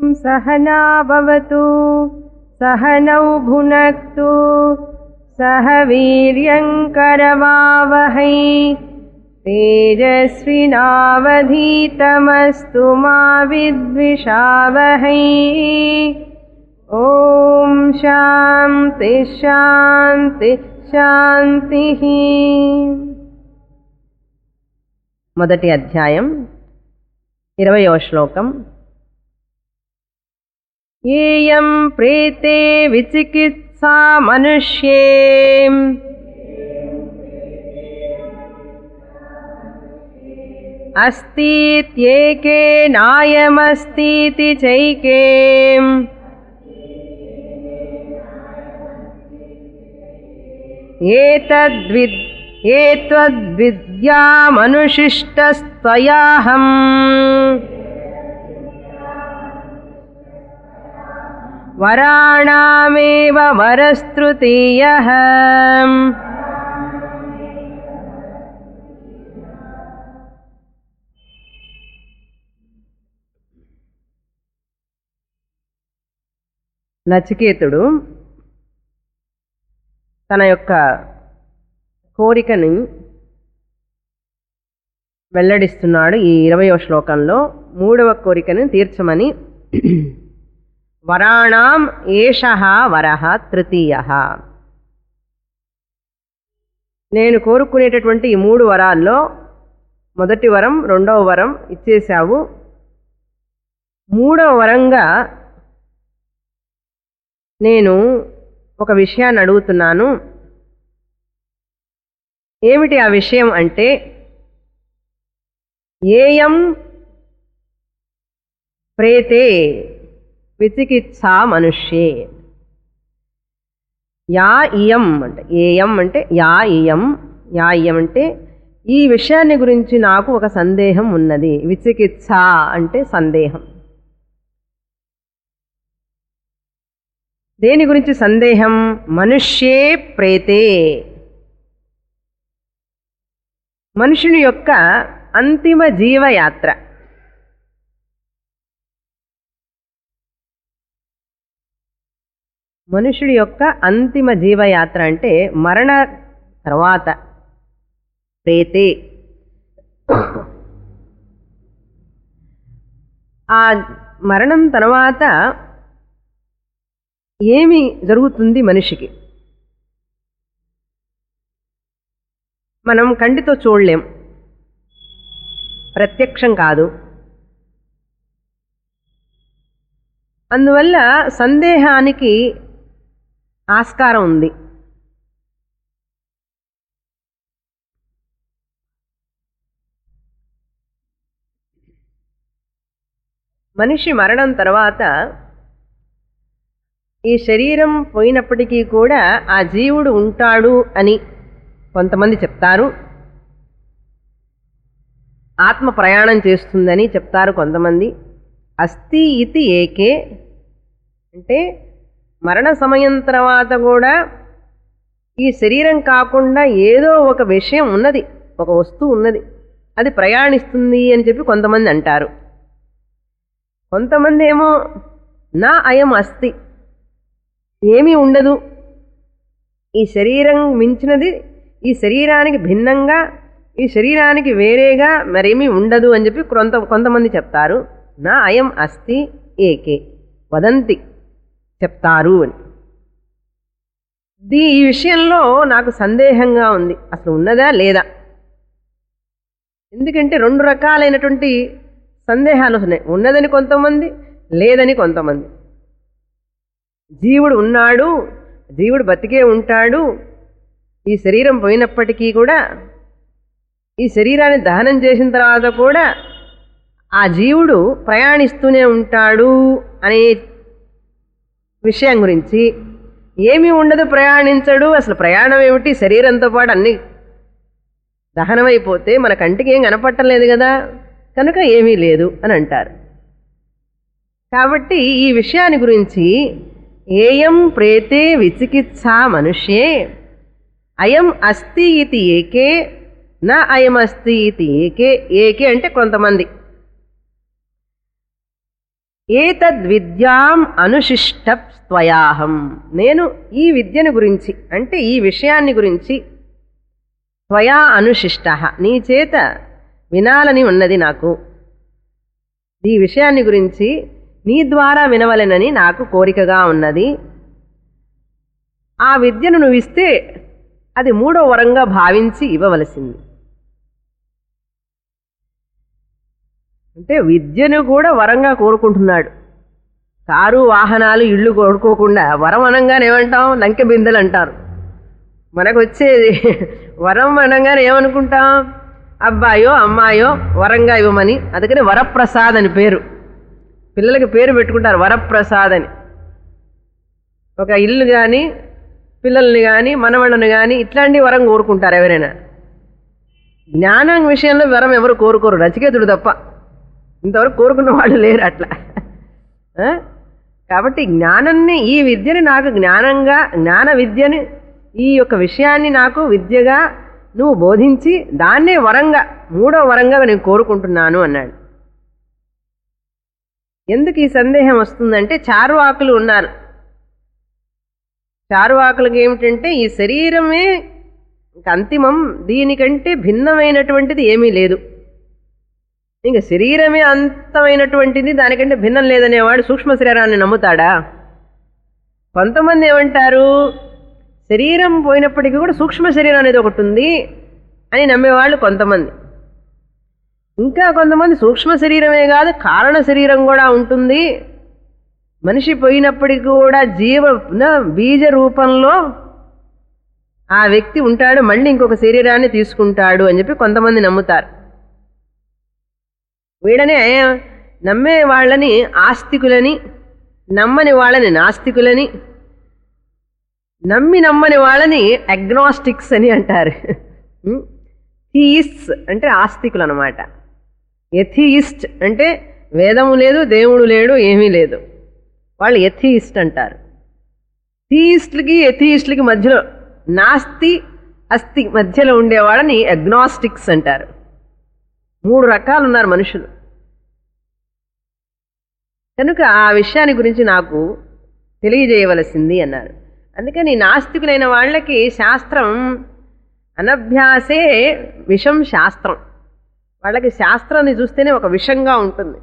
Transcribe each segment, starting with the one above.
सहना भवतु सहनौ भुनक्तु सह वीर्यङ्करवावहै तेजस्विनावधीतमस्तु मा विद्विषावहै ॐ शान्ति शान्ति శాంతిః మొదటి అధ్యాయం ఇరవయవ శ్లోకం ఏయం ప్రేతే విచికిత్సా మనుష్యే अस्तीत्येके नायमस्तीति चैके एतद्विद् एत्वद्विद्यामनुशिष्टस्त्वयाहम् वराणामेव वरस्तृतीयः నచికేతుడు తన యొక్క కోరికని వెల్లడిస్తున్నాడు ఈ ఇరవయో శ్లోకంలో మూడవ కోరికను తీర్చమని వరాణం ఏష వరహ తృతీయ నేను కోరుకునేటటువంటి ఈ మూడు వరాల్లో మొదటి వరం రెండవ వరం ఇచ్చేశావు మూడవ వరంగా నేను ఒక విషయాన్ని అడుగుతున్నాను ఏమిటి ఆ విషయం అంటే ఏయం ప్రేతే విచికిత్సా మనుష్యే యా ఇయం అంటే ఏయం అంటే యా ఇయం యా ఇయం అంటే ఈ విషయాన్ని గురించి నాకు ఒక సందేహం ఉన్నది విచికిత్స అంటే సందేహం దేని గురించి సందేహం మనుష్యే ప్రేతే మనుషుని యొక్క అంతిమ జీవయాత్ర మనుషుడి యొక్క అంతిమ జీవయాత్ర అంటే మరణ తర్వాత ప్రేతే ఆ మరణం తర్వాత ఏమి జరుగుతుంది మనిషికి మనం కంటితో చూడలేం ప్రత్యక్షం కాదు అందువల్ల సందేహానికి ఆస్కారం ఉంది మనిషి మరణం తర్వాత ఈ శరీరం పోయినప్పటికీ కూడా ఆ జీవుడు ఉంటాడు అని కొంతమంది చెప్తారు ఆత్మ ప్రయాణం చేస్తుందని చెప్తారు కొంతమంది అస్థి ఇతి ఏకే అంటే మరణ సమయం తర్వాత కూడా ఈ శరీరం కాకుండా ఏదో ఒక విషయం ఉన్నది ఒక వస్తువు ఉన్నది అది ప్రయాణిస్తుంది అని చెప్పి కొంతమంది అంటారు కొంతమంది ఏమో నా అయం అస్థి ఏమీ ఉండదు ఈ శరీరం మించినది ఈ శరీరానికి భిన్నంగా ఈ శరీరానికి వేరేగా మరేమీ ఉండదు అని చెప్పి కొంత కొంతమంది చెప్తారు నా అయం అస్థి ఏకే వదంతి చెప్తారు అని దీ ఈ విషయంలో నాకు సందేహంగా ఉంది అసలు ఉన్నదా లేదా ఎందుకంటే రెండు రకాలైనటువంటి సందేహాలు ఉన్నాయి ఉన్నదని కొంతమంది లేదని కొంతమంది జీవుడు ఉన్నాడు జీవుడు బతికే ఉంటాడు ఈ శరీరం పోయినప్పటికీ కూడా ఈ శరీరాన్ని దహనం చేసిన తర్వాత కూడా ఆ జీవుడు ప్రయాణిస్తూనే ఉంటాడు అనే విషయం గురించి ఏమీ ఉండదు ప్రయాణించడు అసలు ప్రయాణం ఏమిటి శరీరంతో పాటు అన్ని దహనమైపోతే మన కంటికి ఏం కనపట్టలేదు కదా కనుక ఏమీ లేదు అని అంటారు కాబట్టి ఈ విషయాన్ని గురించి ఏయం ప్రేతే విచికిత్సా మనుష్యే అయం అస్తి ఇది ఏకే నా అయం అస్తి ఇది ఏకే ఏకే అంటే కొంతమంది ఏతద్విద్యాం అనుశిష్ట స్వయాహం నేను ఈ విద్యను గురించి అంటే ఈ విషయాన్ని గురించి త్వయా అనుశిష్ట నీ చేత వినాలని ఉన్నది నాకు ఈ విషయాన్ని గురించి నీ ద్వారా వినవలెనని నాకు కోరికగా ఉన్నది ఆ విద్యను నువ్వు ఇస్తే అది మూడో వరంగా భావించి ఇవ్వవలసింది అంటే విద్యను కూడా వరంగా కోరుకుంటున్నాడు కారు వాహనాలు ఇళ్ళు కోరుకోకుండా వరం అనగానే ఏమంటాం లంకె బిందెలు అంటారు మనకు వచ్చేది వరం అనగానే ఏమనుకుంటాం అబ్బాయో అమ్మాయో వరంగా ఇవ్వమని అందుకని వరప్రసాద్ అని పేరు పిల్లలకి పేరు పెట్టుకుంటారు వరప్రసాద్ అని ఒక ఇల్లు కానీ పిల్లల్ని కానీ మనవళ్ళని కానీ ఇట్లాంటి వరం కోరుకుంటారు ఎవరైనా జ్ఞానం విషయంలో వరం ఎవరు కోరుకోరు నచికేతుడు తప్ప ఇంతవరకు కోరుకున్న వాళ్ళు లేరు అట్లా ఆ? కాబట్టి జ్ఞానాన్ని ఈ విద్యని నాకు జ్ఞానంగా జ్ఞాన విద్యని ఈ యొక్క విషయాన్ని నాకు విద్యగా నువ్వు బోధించి దాన్నే వరంగా మూడో వరంగా నేను కోరుకుంటున్నాను అన్నాడు ఎందుకు ఈ సందేహం వస్తుందంటే చారువాకులు ఉన్నారు చారువాకులకి ఏమిటంటే ఈ శరీరమే ఇంక అంతిమం దీనికంటే భిన్నమైనటువంటిది ఏమీ లేదు ఇంక శరీరమే అంతమైనటువంటిది దానికంటే భిన్నం లేదనేవాడు సూక్ష్మ శరీరాన్ని నమ్ముతాడా కొంతమంది ఏమంటారు శరీరం పోయినప్పటికీ కూడా సూక్ష్మ శరీరం అనేది ఒకటి ఉంది అని నమ్మేవాళ్ళు కొంతమంది ఇంకా కొంతమంది సూక్ష్మ శరీరమే కాదు కారణ శరీరం కూడా ఉంటుంది మనిషి పోయినప్పటికీ కూడా జీవ న- బీజ రూపంలో ఆ వ్యక్తి ఉంటాడు మళ్ళీ ఇంకొక శరీరాన్ని తీసుకుంటాడు అని చెప్పి కొంతమంది నమ్ముతారు వీడనే నమ్మే వాళ్ళని ఆస్తికులని నమ్మని వాళ్ళని నాస్తికులని నమ్మి నమ్మని వాళ్ళని అగ్నాస్టిక్స్ అని అంటారు థీయిస్ట్స్ అంటే ఆస్తికులు అనమాట ఎథియిస్ట్ అంటే వేదము లేదు దేవుడు లేడు ఏమీ లేదు వాళ్ళు ఎథియిస్ట్ అంటారు థీయిస్ట్లకి ఎథియిస్ట్లకి మధ్యలో నాస్తి అస్థి మధ్యలో ఉండేవాళ్ళని అగ్నాస్టిక్స్ అంటారు మూడు రకాలు ఉన్నారు మనుషులు కనుక ఆ విషయాన్ని గురించి నాకు తెలియజేయవలసింది అన్నారు అందుకని నాస్తికులైన వాళ్ళకి శాస్త్రం అనభ్యాసే విషం శాస్త్రం వాళ్ళకి శాస్త్రాన్ని చూస్తేనే ఒక విషంగా ఉంటుంది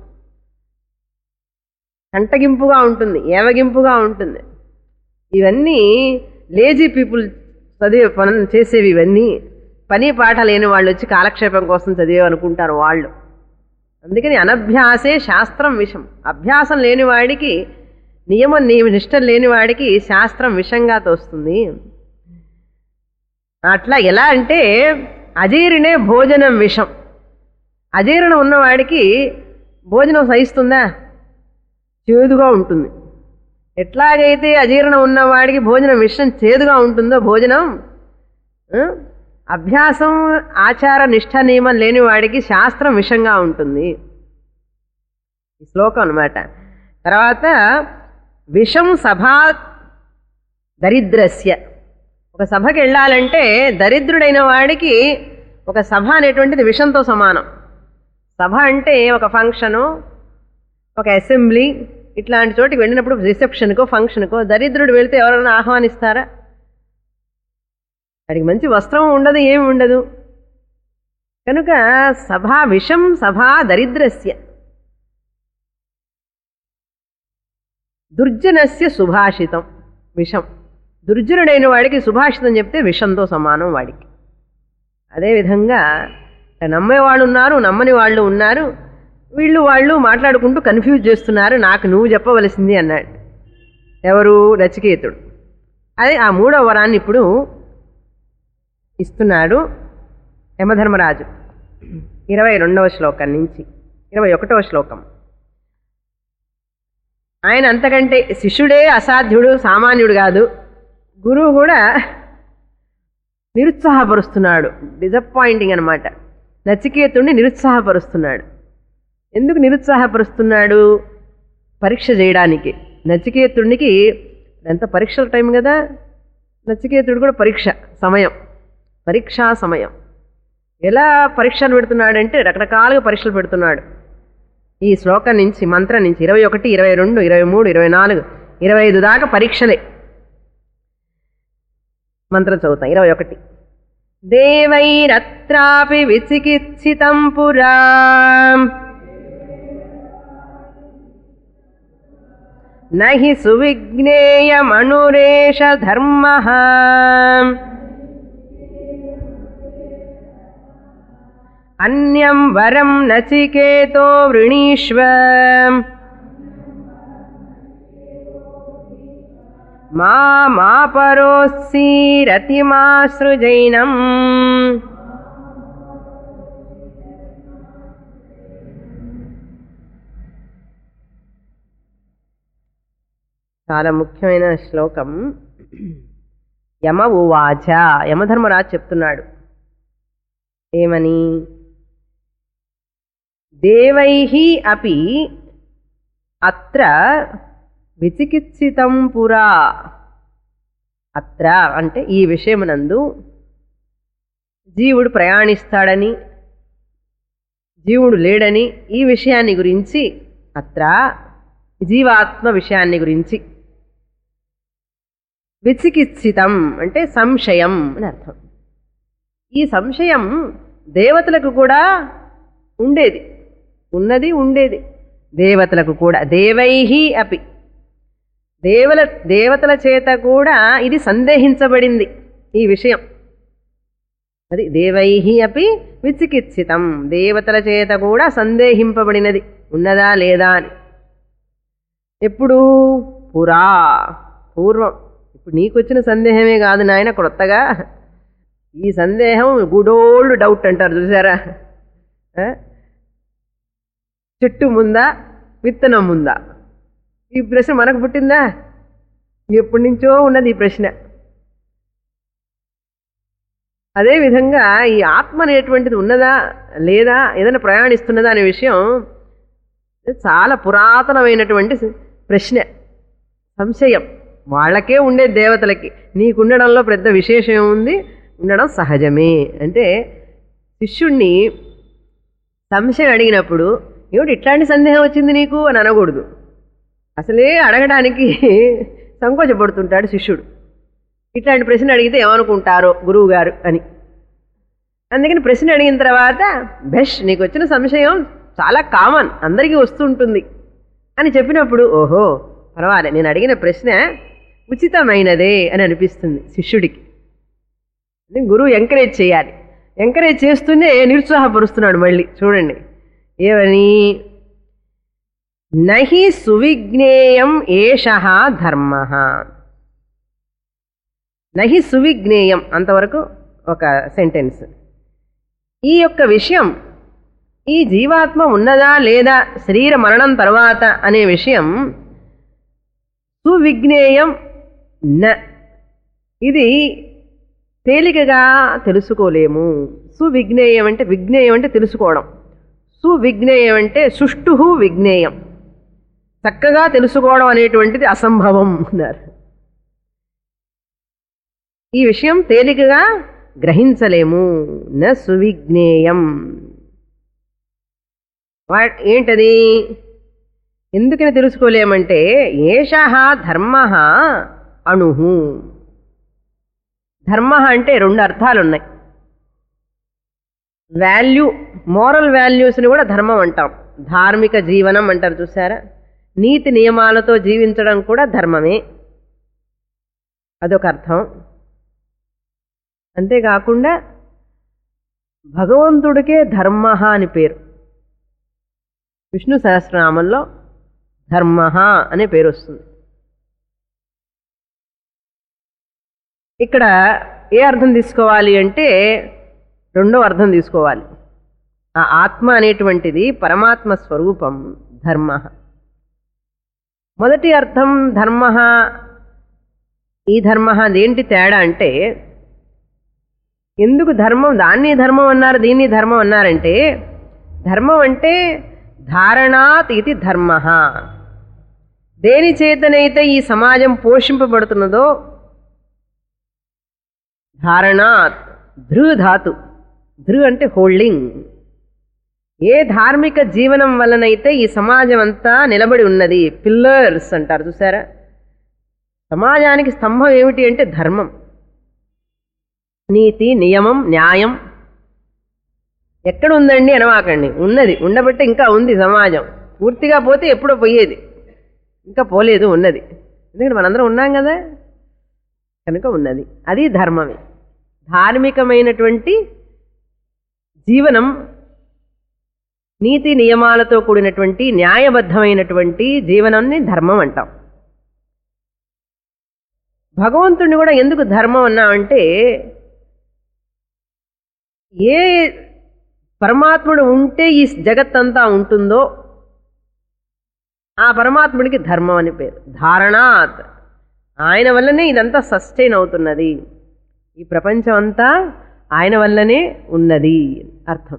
కంటగింపుగా ఉంటుంది ఏవగింపుగా ఉంటుంది ఇవన్నీ లేజీ పీపుల్ చదివే పనులు చేసేవి ఇవన్నీ పని పాట లేని వాళ్ళు వచ్చి కాలక్షేపం కోసం చదివే అనుకుంటారు వాళ్ళు అందుకని అనభ్యాసే శాస్త్రం విషం అభ్యాసం లేని వాడికి నియమం నియమ నిష్టం లేని వాడికి శాస్త్రం విషంగా తోస్తుంది అట్లా ఎలా అంటే అజీర్ణే భోజనం విషం అజీర్ణం ఉన్నవాడికి భోజనం సహిస్తుందా చేదుగా ఉంటుంది ఎట్లాగైతే అజీర్ణం ఉన్నవాడికి భోజనం విషం చేదుగా ఉంటుందో భోజనం ఆ, అభ్యాసం ఆచార నిష్ఠ నియమం లేని వాడికి శాస్త్రం విషంగా ఉంటుంది ఈ శ్లోకం అనమాట తర్వాత విషం సభా దరిద్రస్య ఒక సభకి వెళ్ళాలంటే దరిద్రుడైన వాడికి ఒక సభ అనేటువంటిది విషంతో సమానం సభ అంటే ఒక ఫంక్షను ఒక అసెంబ్లీ ఇట్లాంటి చోటికి వెళ్ళినప్పుడు రిసెప్షన్కో ఫంక్షన్కో దరిద్రుడు వెళ్తే ఎవరైనా ఆహ్వానిస్తారా వాడికి మంచి వస్త్రం ఉండదు ఏమి ఉండదు కనుక సభా విషం సభా దరిద్రస్య దుర్జనస్య సుభాషితం విషం దుర్జనుడైన వాడికి సుభాషితం చెప్తే విషంతో సమానం వాడికి అదేవిధంగా నమ్మే వాళ్ళు ఉన్నారు నమ్మని వాళ్ళు ఉన్నారు వీళ్ళు వాళ్ళు మాట్లాడుకుంటూ కన్ఫ్యూజ్ చేస్తున్నారు నాకు నువ్వు చెప్పవలసింది అన్నాడు ఎవరు నచికేతుడు అదే ఆ మూడో వరాన్ని ఇప్పుడు ఇస్తున్నాడు యమధర్మరాజు ఇరవై రెండవ శ్లోకం నుంచి ఇరవై ఒకటవ శ్లోకం ఆయన అంతకంటే శిష్యుడే అసాధ్యుడు సామాన్యుడు కాదు గురువు కూడా నిరుత్సాహపరుస్తున్నాడు డిసప్పాయింటింగ్ అనమాట నచికేతుడిని నిరుత్సాహపరుస్తున్నాడు ఎందుకు నిరుత్సాహపరుస్తున్నాడు పరీక్ష చేయడానికి నచికేతుడికి ఎంత పరీక్షల టైం కదా నచికేతుడు కూడా పరీక్ష సమయం పరీక్షా సమయం ఎలా పరీక్షలు పెడుతున్నాడంటే రకరకాలుగా పరీక్షలు పెడుతున్నాడు ఈ శ్లోకం నుంచి మంత్రం నుంచి ఇరవై ఒకటి ఇరవై రెండు ఇరవై మూడు ఇరవై నాలుగు ఇరవై ఐదు దాకా పరీక్షలే మంత్రం చదువుతాం ఇరవై ఒకటి దేవైరత్రాపి విచికిత్సితం పురా నహి సువిజ్ఞేయమణురేష ధర్మ అన్యం వరం నచికేతో వృణీష్వ మా మా పరోస్సీరతిమాసృజైనం చాలా ముఖ్యమైన శ్లోకం యమ ఉవాచ యమధర్మరాజు చెప్తున్నాడు ఏమని దేవై అపి అత్ర విచికిత్సితం పురా అత్ర అంటే ఈ విషయమునందు జీవుడు ప్రయాణిస్తాడని జీవుడు లేడని ఈ విషయాన్ని గురించి అత్ర జీవాత్మ విషయాన్ని గురించి విచికిత్సితం అంటే సంశయం అని అర్థం ఈ సంశయం దేవతలకు కూడా ఉండేది ఉన్నది ఉండేది దేవతలకు కూడా దేవైహి అపి దేవల దేవతల చేత కూడా ఇది సందేహించబడింది ఈ విషయం అది దేవైహి అపి విచికిత్సితం దేవతల చేత కూడా సందేహింపబడినది ఉన్నదా లేదా అని ఎప్పుడు పురా పూర్వం ఇప్పుడు నీకు వచ్చిన సందేహమే కాదు నాయన క్రొత్తగా ఈ సందేహం గుడోల్డ్ డౌట్ అంటారు చూసారా ఆ? చెట్టు ముందా విత్తనం ముందా ఈ ప్రశ్న మనకు పుట్టిందా ఎప్పటి నుంచో ఉన్నది ఈ ప్రశ్న అదేవిధంగా ఈ ఆత్మ అనేటువంటిది ఉన్నదా లేదా ఏదైనా ప్రయాణిస్తున్నదా అనే విషయం చాలా పురాతనమైనటువంటి ప్రశ్న సంశయం వాళ్ళకే ఉండే దేవతలకి నీకుండడంలో పెద్ద విశేషం ఏముంది ఉండడం సహజమే అంటే శిష్యుణ్ణి సంశయం అడిగినప్పుడు ఏమిటి ఇట్లాంటి సందేహం వచ్చింది నీకు అని అనకూడదు అసలే అడగడానికి సంకోచపడుతుంటాడు శిష్యుడు ఇట్లాంటి ప్రశ్న అడిగితే ఏమనుకుంటారో గురువు గారు అని అందుకని ప్రశ్న అడిగిన తర్వాత బెష్ నీకు వచ్చిన సంశయం చాలా కామన్ అందరికీ వస్తుంటుంది అని చెప్పినప్పుడు ఓహో పర్వాలే నేను అడిగిన ప్రశ్న ఉచితమైనదే అని అనిపిస్తుంది శిష్యుడికి అది గురువు ఎంకరేజ్ చేయాలి ఎంకరేజ్ చేస్తూనే నిరుత్సాహపరుస్తున్నాడు మళ్ళీ చూడండి ఏమని నహి సువిజ్ఞేయం ఏష ధర్మ నహి సువిజ్ఞేయం అంతవరకు ఒక సెంటెన్స్ ఈ యొక్క విషయం ఈ జీవాత్మ ఉన్నదా లేదా శరీర మరణం తర్వాత అనే విషయం సువిజ్ఞేయం న ఇది తేలికగా తెలుసుకోలేము సువిజ్ఞేయం అంటే విజ్ఞేయం అంటే తెలుసుకోవడం సువిజ్ఞేయం అంటే సుష్టు విజ్ఞేయం చక్కగా తెలుసుకోవడం అనేటువంటిది అసంభవం అన్నారు ఈ విషయం తేలికగా గ్రహించలేము న సువిజ్ఞేయం వా- ఏంటది ఎందుకని తెలుసుకోలేమంటే ఏష ధర్మ అణుహు ధర్మ అంటే రెండు అర్థాలు ఉన్నాయి వాల్యూ మోరల్ వాల్యూస్ని కూడా ధర్మం అంటాం ధార్మిక జీవనం అంటారు చూసారా నీతి నియమాలతో జీవించడం కూడా ధర్మమే అదొక అర్థం అంతేకాకుండా భగవంతుడికే ధర్మ అని పేరు విష్ణు సహస్రనామంలో ధర్మ అనే పేరు వస్తుంది ఇక్కడ ఏ అర్థం తీసుకోవాలి అంటే రెండో అర్థం తీసుకోవాలి ఆ ఆత్మ అనేటువంటిది పరమాత్మ స్వరూపం ధర్మ మొదటి అర్థం ధర్మ ఈ ధర్మ అదేంటి తేడా అంటే ఎందుకు ధర్మం దాన్ని ధర్మం అన్నారు దీన్ని ధర్మం అన్నారంటే ధర్మం అంటే ధారణాత్ ఇది ధర్మ దేని చేతనైతే ఈ సమాజం పోషింపబడుతున్నదో ధారణాత్ ధృ ధాతు ధృ అంటే హోల్డింగ్ ఏ ధార్మిక జీవనం వలనైతే ఈ సమాజం అంతా నిలబడి ఉన్నది పిల్లర్స్ అంటారు చూసారా సమాజానికి స్తంభం ఏమిటి అంటే ధర్మం నీతి నియమం న్యాయం ఎక్కడ ఉందండి అనవాకండి ఉన్నది ఉండబట్టే ఇంకా ఉంది సమాజం పూర్తిగా పోతే ఎప్పుడో పోయేది ఇంకా పోలేదు ఉన్నది ఎందుకంటే మనందరం ఉన్నాం కదా కనుక ఉన్నది అది ధర్మమే ధార్మికమైనటువంటి జీవనం నీతి నియమాలతో కూడినటువంటి న్యాయబద్ధమైనటువంటి జీవనాన్ని ధర్మం అంటాం భగవంతుడిని కూడా ఎందుకు ధర్మం అన్నామంటే ఏ పరమాత్ముడు ఉంటే ఈ జగత్తంతా ఉంటుందో ఆ పరమాత్ముడికి ధర్మం అని పేరు ధారణాత్ ఆయన వల్లనే ఇదంతా సస్టైన్ అవుతున్నది ఈ ప్రపంచం అంతా ఆయన వల్లనే ఉన్నది అర్థం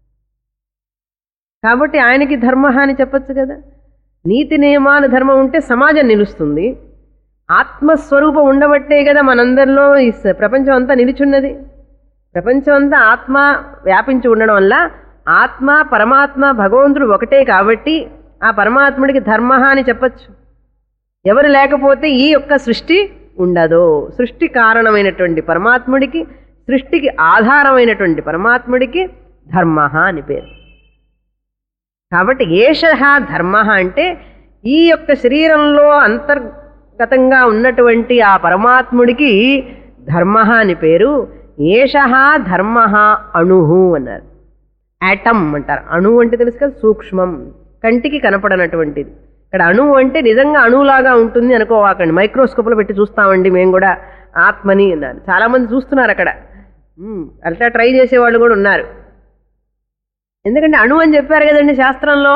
కాబట్టి ఆయనకి ధర్మ అని చెప్పచ్చు కదా నీతి నియమాలు ధర్మం ఉంటే సమాజం నిలుస్తుంది ఆత్మస్వరూపం ఉండబట్టే కదా మనందరిలో ఈ స- ప్రపంచం అంతా నిలుచున్నది ప్రపంచం అంతా ఆత్మ వ్యాపించి ఉండడం వల్ల ఆత్మ పరమాత్మ భగవంతుడు ఒకటే కాబట్టి ఆ పరమాత్ముడికి ధర్మ అని చెప్పచ్చు ఎవరు లేకపోతే ఈ యొక్క సృష్టి ఉండదు సృష్టి కారణమైనటువంటి పరమాత్ముడికి సృష్టికి ఆధారమైనటువంటి పరమాత్ముడికి ధర్మ అని పేరు కాబట్టి ఏష ధర్మ అంటే ఈ యొక్క శరీరంలో అంతర్గతంగా ఉన్నటువంటి ఆ పరమాత్ముడికి ధర్మ అని పేరు ఏష ధర్మ అణుహు అన్నారు యాటమ్ అంటారు అణువు అంటే తెలుసు కదా సూక్ష్మం కంటికి కనపడనటువంటిది ఇక్కడ అణువు అంటే నిజంగా అణువులాగా ఉంటుంది అనుకోవాకండి మైక్రోస్కోప్లో పెట్టి చూస్తామండి మేము కూడా ఆత్మని అన్నారు చాలామంది చూస్తున్నారు అక్కడ ఉమ్, అట్లా ట్రై చేసేవాళ్ళు కూడా ఉన్నారు ఎందుకంటే అణు అని చెప్పారు కదండి శాస్త్రంలో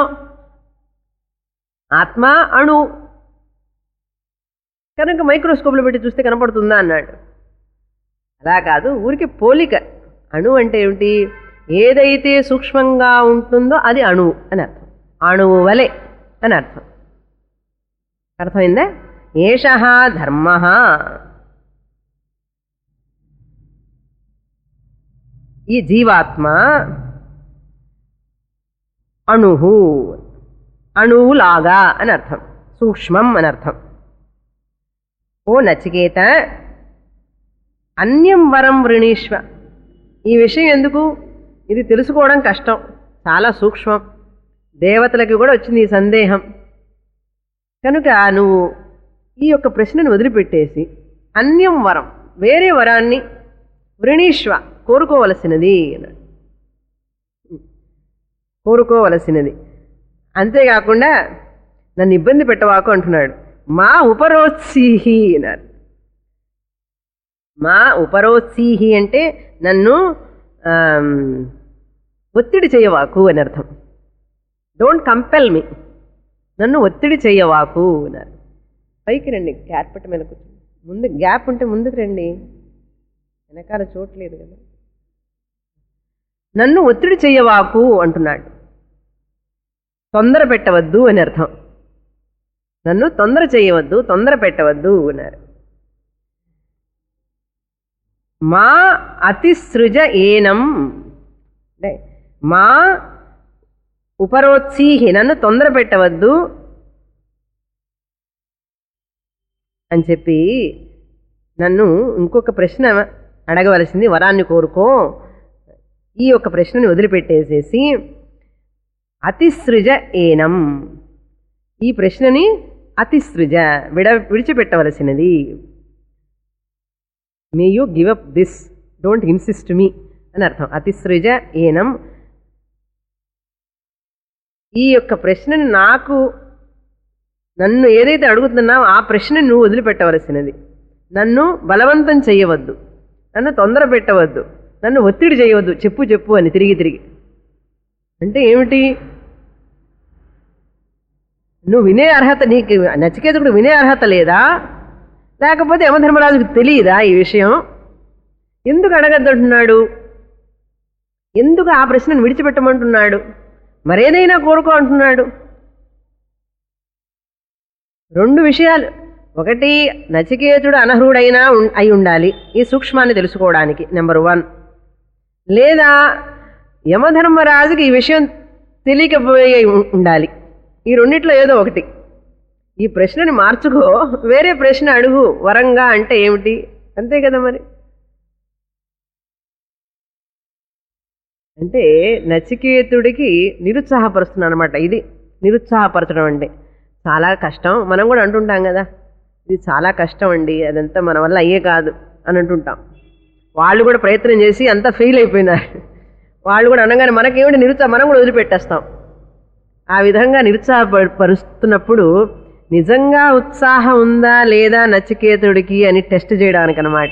ఆత్మ అణు కనుక మైక్రోస్కోప్లో పెట్టి చూస్తే కనపడుతుందా అన్నాడు అలా కాదు ఊరికి పోలిక అణు అంటే ఏమిటి ఏదైతే సూక్ష్మంగా ఉంటుందో అది అణువు అని అర్థం అణువు వలె అని అర్థం అర్థమైందా ఏష ధర్మ ఈ జీవాత్మ అణుహు అణువులాగా అని అర్థం సూక్ష్మం అని అర్థం ఓ నచికేత అన్యం వరం వృణీష్వ ఈ విషయం ఎందుకు ఇది తెలుసుకోవడం కష్టం చాలా సూక్ష్మం దేవతలకి కూడా వచ్చింది ఈ సందేహం కనుక నువ్వు ఈ యొక్క ప్రశ్నను వదిలిపెట్టేసి అన్యం వరం వేరే వరాన్ని వృణీష్వ కోరుకోవలసినది అన్నాడు కోరుకోవలసినది అంతేకాకుండా నన్ను ఇబ్బంది పెట్టవాకు అంటున్నాడు మా ఉపరోత్సీహి అన్నారు మా ఉపరోత్సీహి అంటే నన్ను ఆమ్, ఒత్తిడి చేయవాకు అని అర్థం డోంట్ కంపెల్ మీ నన్ను ఒత్తిడి చేయవాకు అన్నారు పైకి రండి కార్పెట్ మీద కూర్చొని ముందు గ్యాప్ ఉంటే ముందుకు రండి వెనకాల చూడలేదు కదా నన్ను ఒత్తిడి చెయ్యవాకు అంటున్నాడు తొందర పెట్టవద్దు అని అర్థం నన్ను తొందర చేయవద్దు తొందర పెట్టవద్దు అన్నారు మా అతిసృజ ఏనం అంటే మా ఉపరోత్సీహి నన్ను తొందర పెట్టవద్దు అని చెప్పి నన్ను ఇంకొక ప్రశ్న అడగవలసింది వరాన్ని కోరుకో ఈ యొక్క ప్రశ్నని వదిలిపెట్టేసేసి అతిసృజ ఏనం ఈ ప్రశ్నని అతిసృజ విడ విడిచిపెట్టవలసినది may you give up this don't insist me అని అర్థం అతిసృజ ఏనం ఈ యొక్క ప్రశ్నని నాకు నన్ను ఏదైతే అడుగుతున్నావో ఆ ప్రశ్నని నువ్వు వదిలిపెట్టవలసినది నన్ను బలవంతం చేయవద్దు నన్ను తొందర పెట్టవద్దు నన్ను ఒత్తిడి చేయవద్దు చెప్పు చెప్పు అని తిరిగి తిరిగి అంటే ఏమిటి నువ్వు వినే అర్హత నీకు నచికేతకుడు వినే అర్హత లేదా లేకపోతే యమధర్మరాజుకు తెలియదా ఈ విషయం ఎందుకు అడగద్దంటున్నాడు ఎందుకు ఆ ప్రశ్నను విడిచిపెట్టమంటున్నాడు మరేదైనా కోరుకో అంటున్నాడు రెండు విషయాలు ఒకటి నచికేతుడు అనర్హుడైనా ఉం- అయి ఉండాలి ఈ సూక్ష్మాన్ని తెలుసుకోవడానికి నెంబర్ వన్ లేదా యమధర్మరాజుకి ఈ విషయం తెలియకపోయే ఉ- ఉండాలి ఈ రెండిట్లో ఏదో ఒకటి ఈ ప్రశ్నని మార్చుకో వేరే ప్రశ్న అడుగు వరంగా అంటే ఏమిటి అంతే కదా మరి అంటే నచికేతుడికి నిరుత్సాహపరుస్తున్నాను అనమాట ఇది నిరుత్సాహపరచడం అంటే చాలా కష్టం మనం కూడా అంటుంటాం కదా ఇది చాలా కష్టం అండి అదంతా మన వల్ల అయ్యే కాదు అని అంటుంటాం వాళ్ళు కూడా ప్రయత్నం చేసి అంతా ఫెయిల్ అయిపోయినారు వాళ్ళు కూడా అనగానే మనకేమిటి నిరుత్సాహం మనం కూడా వదిలిపెట్టేస్తాం ఆ విధంగా నిరుత్సాహపరుస్తున్నప్పుడు నిజంగా ఉత్సాహం ఉందా లేదా నచికేతుడికి అని టెస్ట్ చేయడానికి అనమాట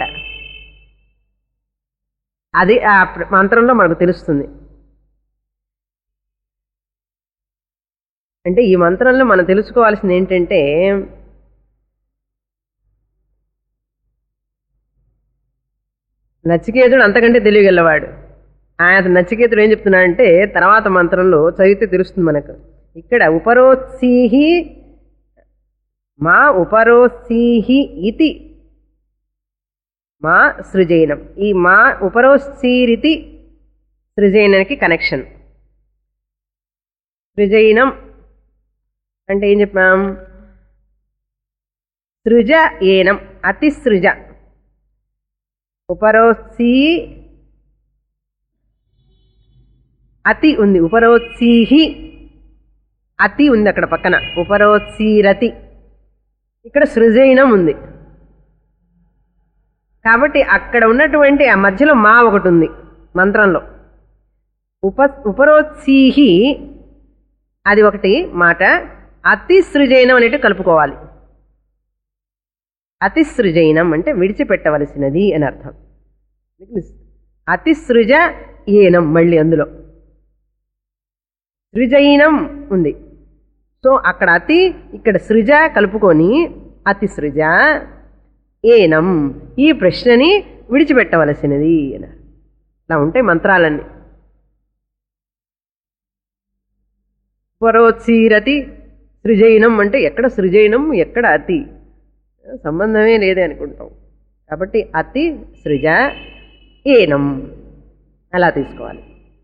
అది ఆ ప్ర- మంత్రంలో మనకు తెలుస్తుంది అంటే ఈ మంత్రంలో మనం తెలుసుకోవాల్సింది ఏంటంటే నచికేతుడు అంతకంటే తెలియగలవాడు ఆయన నచికేతుడు ఏం చెప్తున్నాడంటే తర్వాత మంత్రంలో చదివితే తెలుస్తుంది మనకు ఇక్కడ ఉపరోత్సీహి మా ఉపరోత్సీహి ఇతి మా సృజైనం ఈ మా ఉపరోత్సీరితి సృజైనానికి కనెక్షన్ సృజైనం అంటే ఏం చెప్పాం సృజ ఏనం అతిసృజ ఉపరోత్సీ అతి ఉంది ఉపరోత్సీహి అతి ఉంది అక్కడ పక్కన ఉపరోత్సీరతి ఇక్కడ సృజైనం ఉంది కాబట్టి అక్కడ ఉన్నటువంటి ఆ మధ్యలో మా ఒకటి ఉంది మంత్రంలో ఉప ఉపరోత్సీహి అది ఒకటి మాట అతిసృజైనం అనేటి కలుపుకోవాలి అతిసృజైనం అంటే విడిచిపెట్టవలసినది అని అర్థం అతిసృజ ఏనం మళ్ళీ అందులో సృజైనం ఉంది సో అక్కడ అతి ఇక్కడ సృజ కలుపుకొని అతిసృజ ఏనం ఈ ప్రశ్నని విడిచిపెట్టవలసినది అని అలా ఉంటాయి మంత్రాలన్నీ పరోత్సీరతి సృజైనం అంటే ఎక్కడ సృజైనం ఎక్కడ అతి సంబంధమే లేదే అనుకుంటాం కాబట్టి అతి సృజ ఏనం అలా తీసుకోవాలి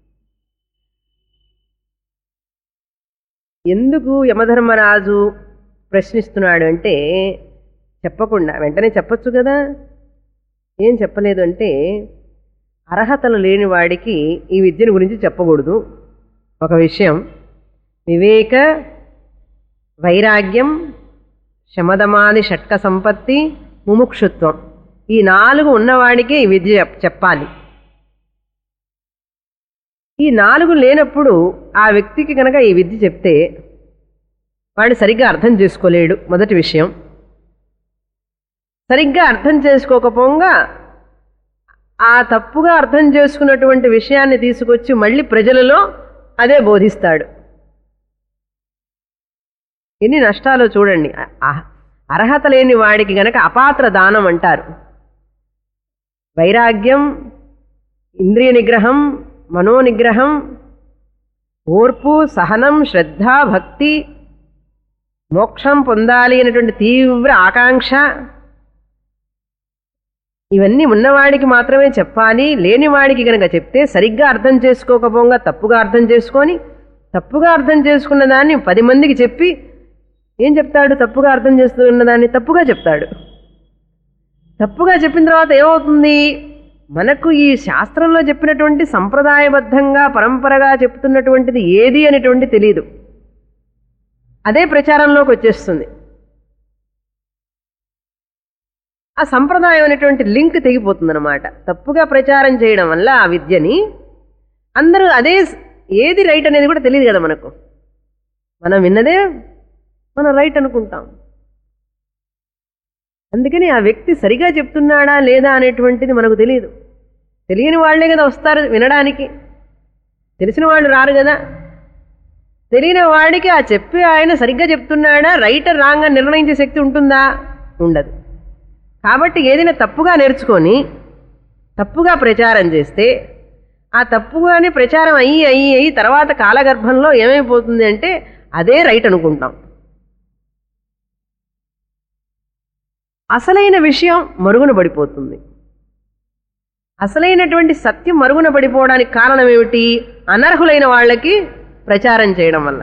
ఎందుకు యమధర్మరాజు ప్రశ్నిస్తున్నాడు అంటే చెప్పకుండా వెంటనే చెప్పొచ్చు కదా ఏం చెప్పలేదు అంటే అర్హతలు లేని వాడికి ఈ విద్యను గురించి చెప్పకూడదు ఒక విషయం వివేక వైరాగ్యం శమదమాది షట్క సంపత్తి ముముక్షుత్వం ఈ నాలుగు ఉన్నవాడికే ఈ విద్య చెప్- చెప్పాలి ఈ నాలుగు లేనప్పుడు ఆ వ్యక్తికి కనుక ఈ విద్య చెప్తే వాడు సరిగ్గా అర్థం చేసుకోలేడు మొదటి విషయం సరిగ్గా అర్థం చేసుకోకపోగా ఆ తప్పుగా అర్థం చేసుకున్నటువంటి విషయాన్ని తీసుకొచ్చి మళ్ళీ ప్రజలలో అదే బోధిస్తాడు ఎన్ని నష్టాలు చూడండి అ- అ- అర్హత లేని వాడికి గనక అపాత్ర దానం అంటారు వైరాగ్యం ఇంద్రియ నిగ్రహం మనోనిగ్రహం ఓర్పు సహనం శ్రద్ధ భక్తి మోక్షం పొందాలి అనేటువంటి తీవ్ర ఆకాంక్ష ఇవన్నీ ఉన్నవాడికి మాత్రమే చెప్పాలి లేనివాడికి కనుక చెప్తే సరిగ్గా అర్థం చేసుకోకపోగా తప్పుగా అర్థం చేసుకొని తప్పుగా అర్థం చేసుకున్న దాన్ని పది మందికి చెప్పి ఏం చెప్తాడు తప్పుగా అర్థం చేస్తున్న దాన్ని తప్పుగా చెప్తాడు తప్పుగా చెప్పిన తర్వాత ఏమవుతుంది మనకు ఈ శాస్త్రంలో చెప్పినటువంటి సంప్రదాయబద్ధంగా పరంపరగా చెప్తున్నటువంటిది ఏది అనేటువంటి తెలియదు అదే ప్రచారంలోకి వచ్చేస్తుంది ఆ సంప్రదాయం అనేటువంటి లింక్ తెగిపోతుంది అనమాట తప్పుగా ప్రచారం చేయడం వల్ల ఆ విద్యని అందరూ అదే ఏది రైట్ అనేది కూడా తెలియదు కదా మనకు మనం విన్నదే మనం రైట్ అనుకుంటాం అందుకని ఆ వ్యక్తి సరిగా చెప్తున్నాడా లేదా అనేటువంటిది మనకు తెలియదు తెలియని వాళ్ళే కదా వస్తారు వినడానికి తెలిసిన వాళ్ళు రారు కదా తెలియని వాడికి ఆ చెప్పే ఆయన సరిగ్గా చెప్తున్నాడా రైట్ రాంగ్ అని నిర్ణయించే శక్తి ఉంటుందా ఉండదు కాబట్టి ఏదైనా తప్పుగా నేర్చుకొని తప్పుగా ప్రచారం చేస్తే ఆ తప్పుగానే ప్రచారం అయ్యి అయ్యి అయ్యి తర్వాత కాలగర్భంలో ఏమైపోతుంది అంటే అదే రైట్ అనుకుంటాం అసలైన విషయం మరుగున పడిపోతుంది అసలైనటువంటి సత్యం మరుగున పడిపోవడానికి కారణం ఏమిటి అనర్హులైన వాళ్ళకి ప్రచారం చేయడం వల్ల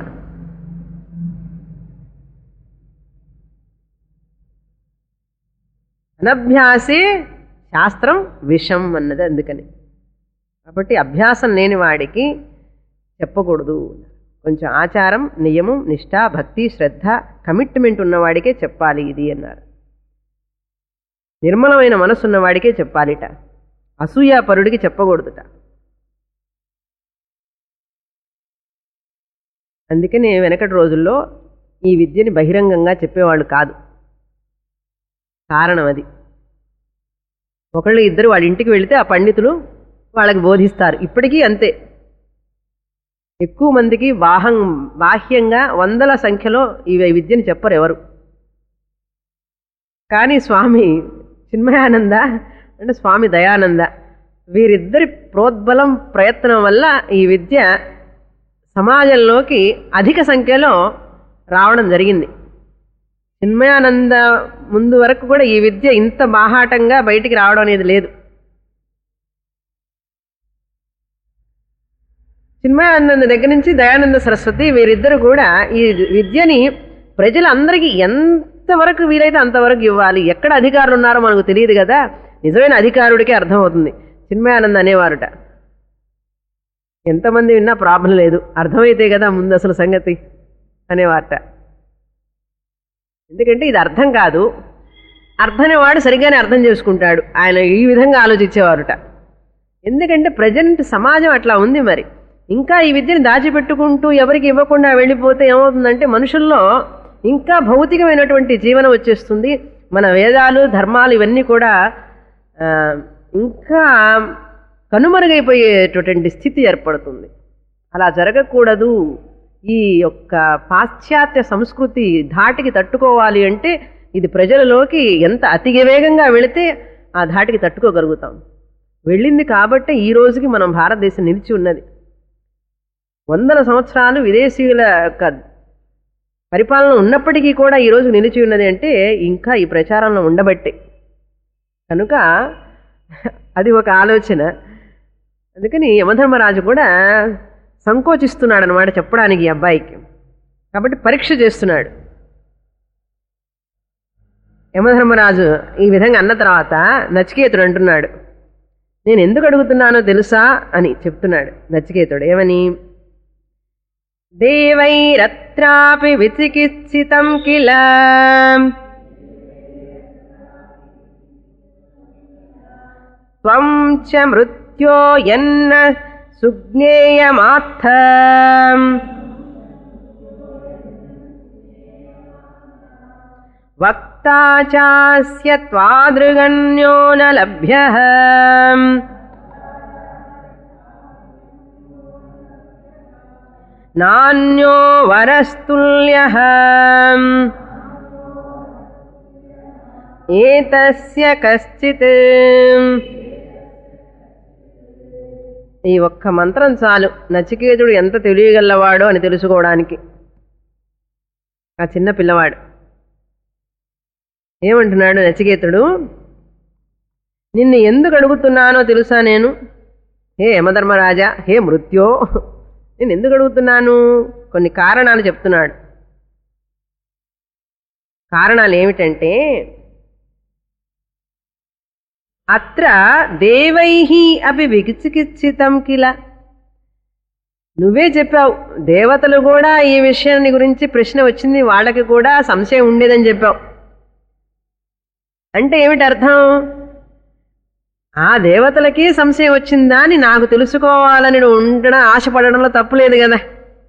అనభ్యాసే శాస్త్రం విషం అన్నది అందుకని కాబట్టి అభ్యాసం లేని వాడికి చెప్పకూడదు కొంచెం ఆచారం నియమం నిష్ఠ భక్తి శ్రద్ధ కమిట్మెంట్ ఉన్నవాడికే చెప్పాలి ఇది అన్నారు నిర్మలమైన మనసు ఉన్నవాడికే చెప్పాలిట అసూయాపరుడికి చెప్పకూడదుట అందుకని వెనకటి రోజుల్లో ఈ విద్యని బహిరంగంగా చెప్పేవాళ్ళు కాదు కారణం అది ఒకళ్ళు ఇద్దరు వాళ్ళ ఇంటికి వెళితే ఆ పండితులు వాళ్ళకి బోధిస్తారు ఇప్పటికీ అంతే ఎక్కువ మందికి బాహం బాహ్యంగా వందల సంఖ్యలో ఈ విద్యను చెప్పరు ఎవరు కానీ స్వామి చిన్మయానంద అంటే స్వామి దయానంద వీరిద్దరి ప్రోద్బలం ప్రయత్నం వల్ల ఈ విద్య సమాజంలోకి అధిక సంఖ్యలో రావడం జరిగింది చిన్మయానంద ముందు వరకు కూడా ఈ విద్య ఇంత బాహాటంగా బయటికి రావడం అనేది లేదు చిన్మయానంద దగ్గర నుంచి దయానంద సరస్వతి వీరిద్దరు కూడా ఈ విద్యని ప్రజలందరికీ ఎంతవరకు వీలైతే అంతవరకు ఇవ్వాలి ఎక్కడ అధికారులు ఉన్నారో మనకు తెలియదు కదా నిజమైన అధికారుడికే అర్థమవుతుంది చిన్మయానంద అనేవారుట ఎంతమంది విన్నా ప్రాబ్లం లేదు అర్థమైతే కదా ముందు అసలు సంగతి అనేవారట ఎందుకంటే ఇది అర్థం కాదు అర్థమైనవాడు సరిగ్గానే అర్థం చేసుకుంటాడు ఆయన ఈ విధంగా ఆలోచించేవారుట ఎందుకంటే ప్రజెంట్ సమాజం అట్లా ఉంది మరి ఇంకా ఈ విద్యను దాచిపెట్టుకుంటూ ఎవరికి ఇవ్వకుండా వెళ్ళిపోతే ఏమవుతుందంటే మనుషుల్లో ఇంకా భౌతికమైనటువంటి జీవనం వచ్చేస్తుంది మన వేదాలు ధర్మాలు ఇవన్నీ కూడా ఆ, ఇంకా కనుమరుగైపోయేటటువంటి స్థితి ఏర్పడుతుంది అలా జరగకూడదు ఈ యొక్క పాశ్చాత్య సంస్కృతి ధాటికి తట్టుకోవాలి అంటే ఇది ప్రజలలోకి ఎంత అతి వేగంగా వెళితే ఆ ధాటికి తట్టుకోగలుగుతాం వెళ్ళింది కాబట్టి ఈ రోజుకి మనం భారతదేశం నిలిచి ఉన్నది వందల సంవత్సరాలు విదేశీయుల యొక్క పరిపాలన ఉన్నప్పటికీ కూడా ఈరోజు నిలిచి ఉన్నది అంటే ఇంకా ఈ ప్రచారంలో ఉండబట్టే కనుక అది ఒక ఆలోచన అందుకని యమధర్మరాజు కూడా సంకోచిస్తున్నాడు అనమాట చెప్పడానికి ఈ అబ్బాయికి కాబట్టి పరీక్ష చేస్తున్నాడు యమధర్మరాజు ఈ విధంగా అన్న తర్వాత నచికేతుడు అంటున్నాడు నేను ఎందుకు అడుగుతున్నానో తెలుసా అని చెప్తున్నాడు నచికేతుడు ఏమని దేవైరత్రాపి విచికిత్సితం కిల త్వం చ మృత్యో ఎన్న సుజ్ఞేయమాత్థ వక్తా చాస్య త్వాదృగణ్యో న లభ్యః నాణ్యో వరస్తుల్యః ఏతస్య కశ్చిత్ ఈ ఒక్క మంత్రం చాలు నచికేతుడు ఎంత తెలియగలవాడో అని తెలుసుకోవడానికి ఆ చిన్న పిల్లవాడు ఏమంటున్నాడు నచికేతుడు నిన్ను ఎందుకు అడుగుతున్నానో తెలుసా నేను హే యమధర్మరాజా హే మృత్యో నేను ఎందుకు అడుగుతున్నాను కొన్ని కారణాలు చెప్తున్నాడు కారణాలు ఏమిటంటే అత్ర దేవై అపి విచికిత్సితం కిల నువ్వే చెప్పావు దేవతలు కూడా ఈ విషయాన్ని గురించి ప్రశ్న వచ్చింది వాళ్ళకి కూడా సంశయం ఉండేదని చెప్పావు అంటే ఏమిటి అర్థం ఆ దేవతలకి సంశయం వచ్చిందా అని నాకు తెలుసుకోవాలని ఉండడం ఆశపడడంలో తప్పులేదు కదా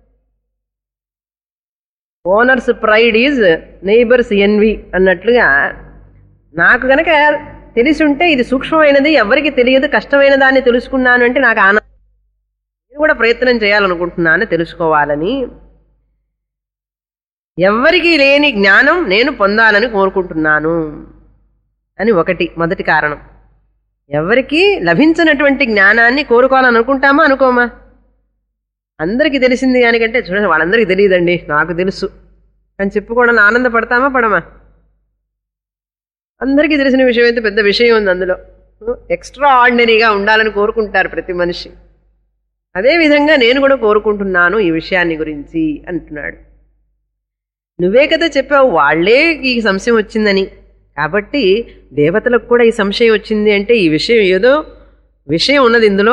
owner's pride is neighbour's envy అన్నట్లుగా నాకు గనక తెలిసి ఉంటే ఇది సూక్ష్మమైనది ఎవరికి తెలియదు కష్టమైన దాన్ని తెలుసుకున్నాను అంటే నాకు ఆనందం నేను కూడా ప్రయత్నం చేయాలనుకుంటున్నాను తెలుసుకోవాలని ఎవ్వరికీ లేని జ్ఞానం నేను పొందాలని కోరుకుంటున్నాను అని ఒకటి మొదటి కారణం ఎవరికి లభించినటువంటి జ్ఞానాన్ని కోరుకోవాలని అనుకుంటామా అనుకోమా అందరికీ తెలిసింది దానికంటే చూడండి వాళ్ళందరికీ తెలియదండి నాకు తెలుసు అని చెప్పుకోవడానికి ఆనందపడతామా పడమా అందరికీ తెలిసిన విషయం అయితే పెద్ద విషయం ఉంది అందులో ఎక్స్ట్రా ఆర్డినరీగా ఉండాలని కోరుకుంటారు ప్రతి మనిషి అదేవిధంగా నేను కూడా కోరుకుంటున్నాను ఈ విషయాన్ని గురించి అంటున్నాడు నువ్వే కదా చెప్పావు వాళ్లే ఈ సంశయం వచ్చిందని కాబట్టి దేవతలకు కూడా ఈ సంశయం వచ్చింది అంటే ఈ విషయం ఏదో విషయం ఉన్నది ఇందులో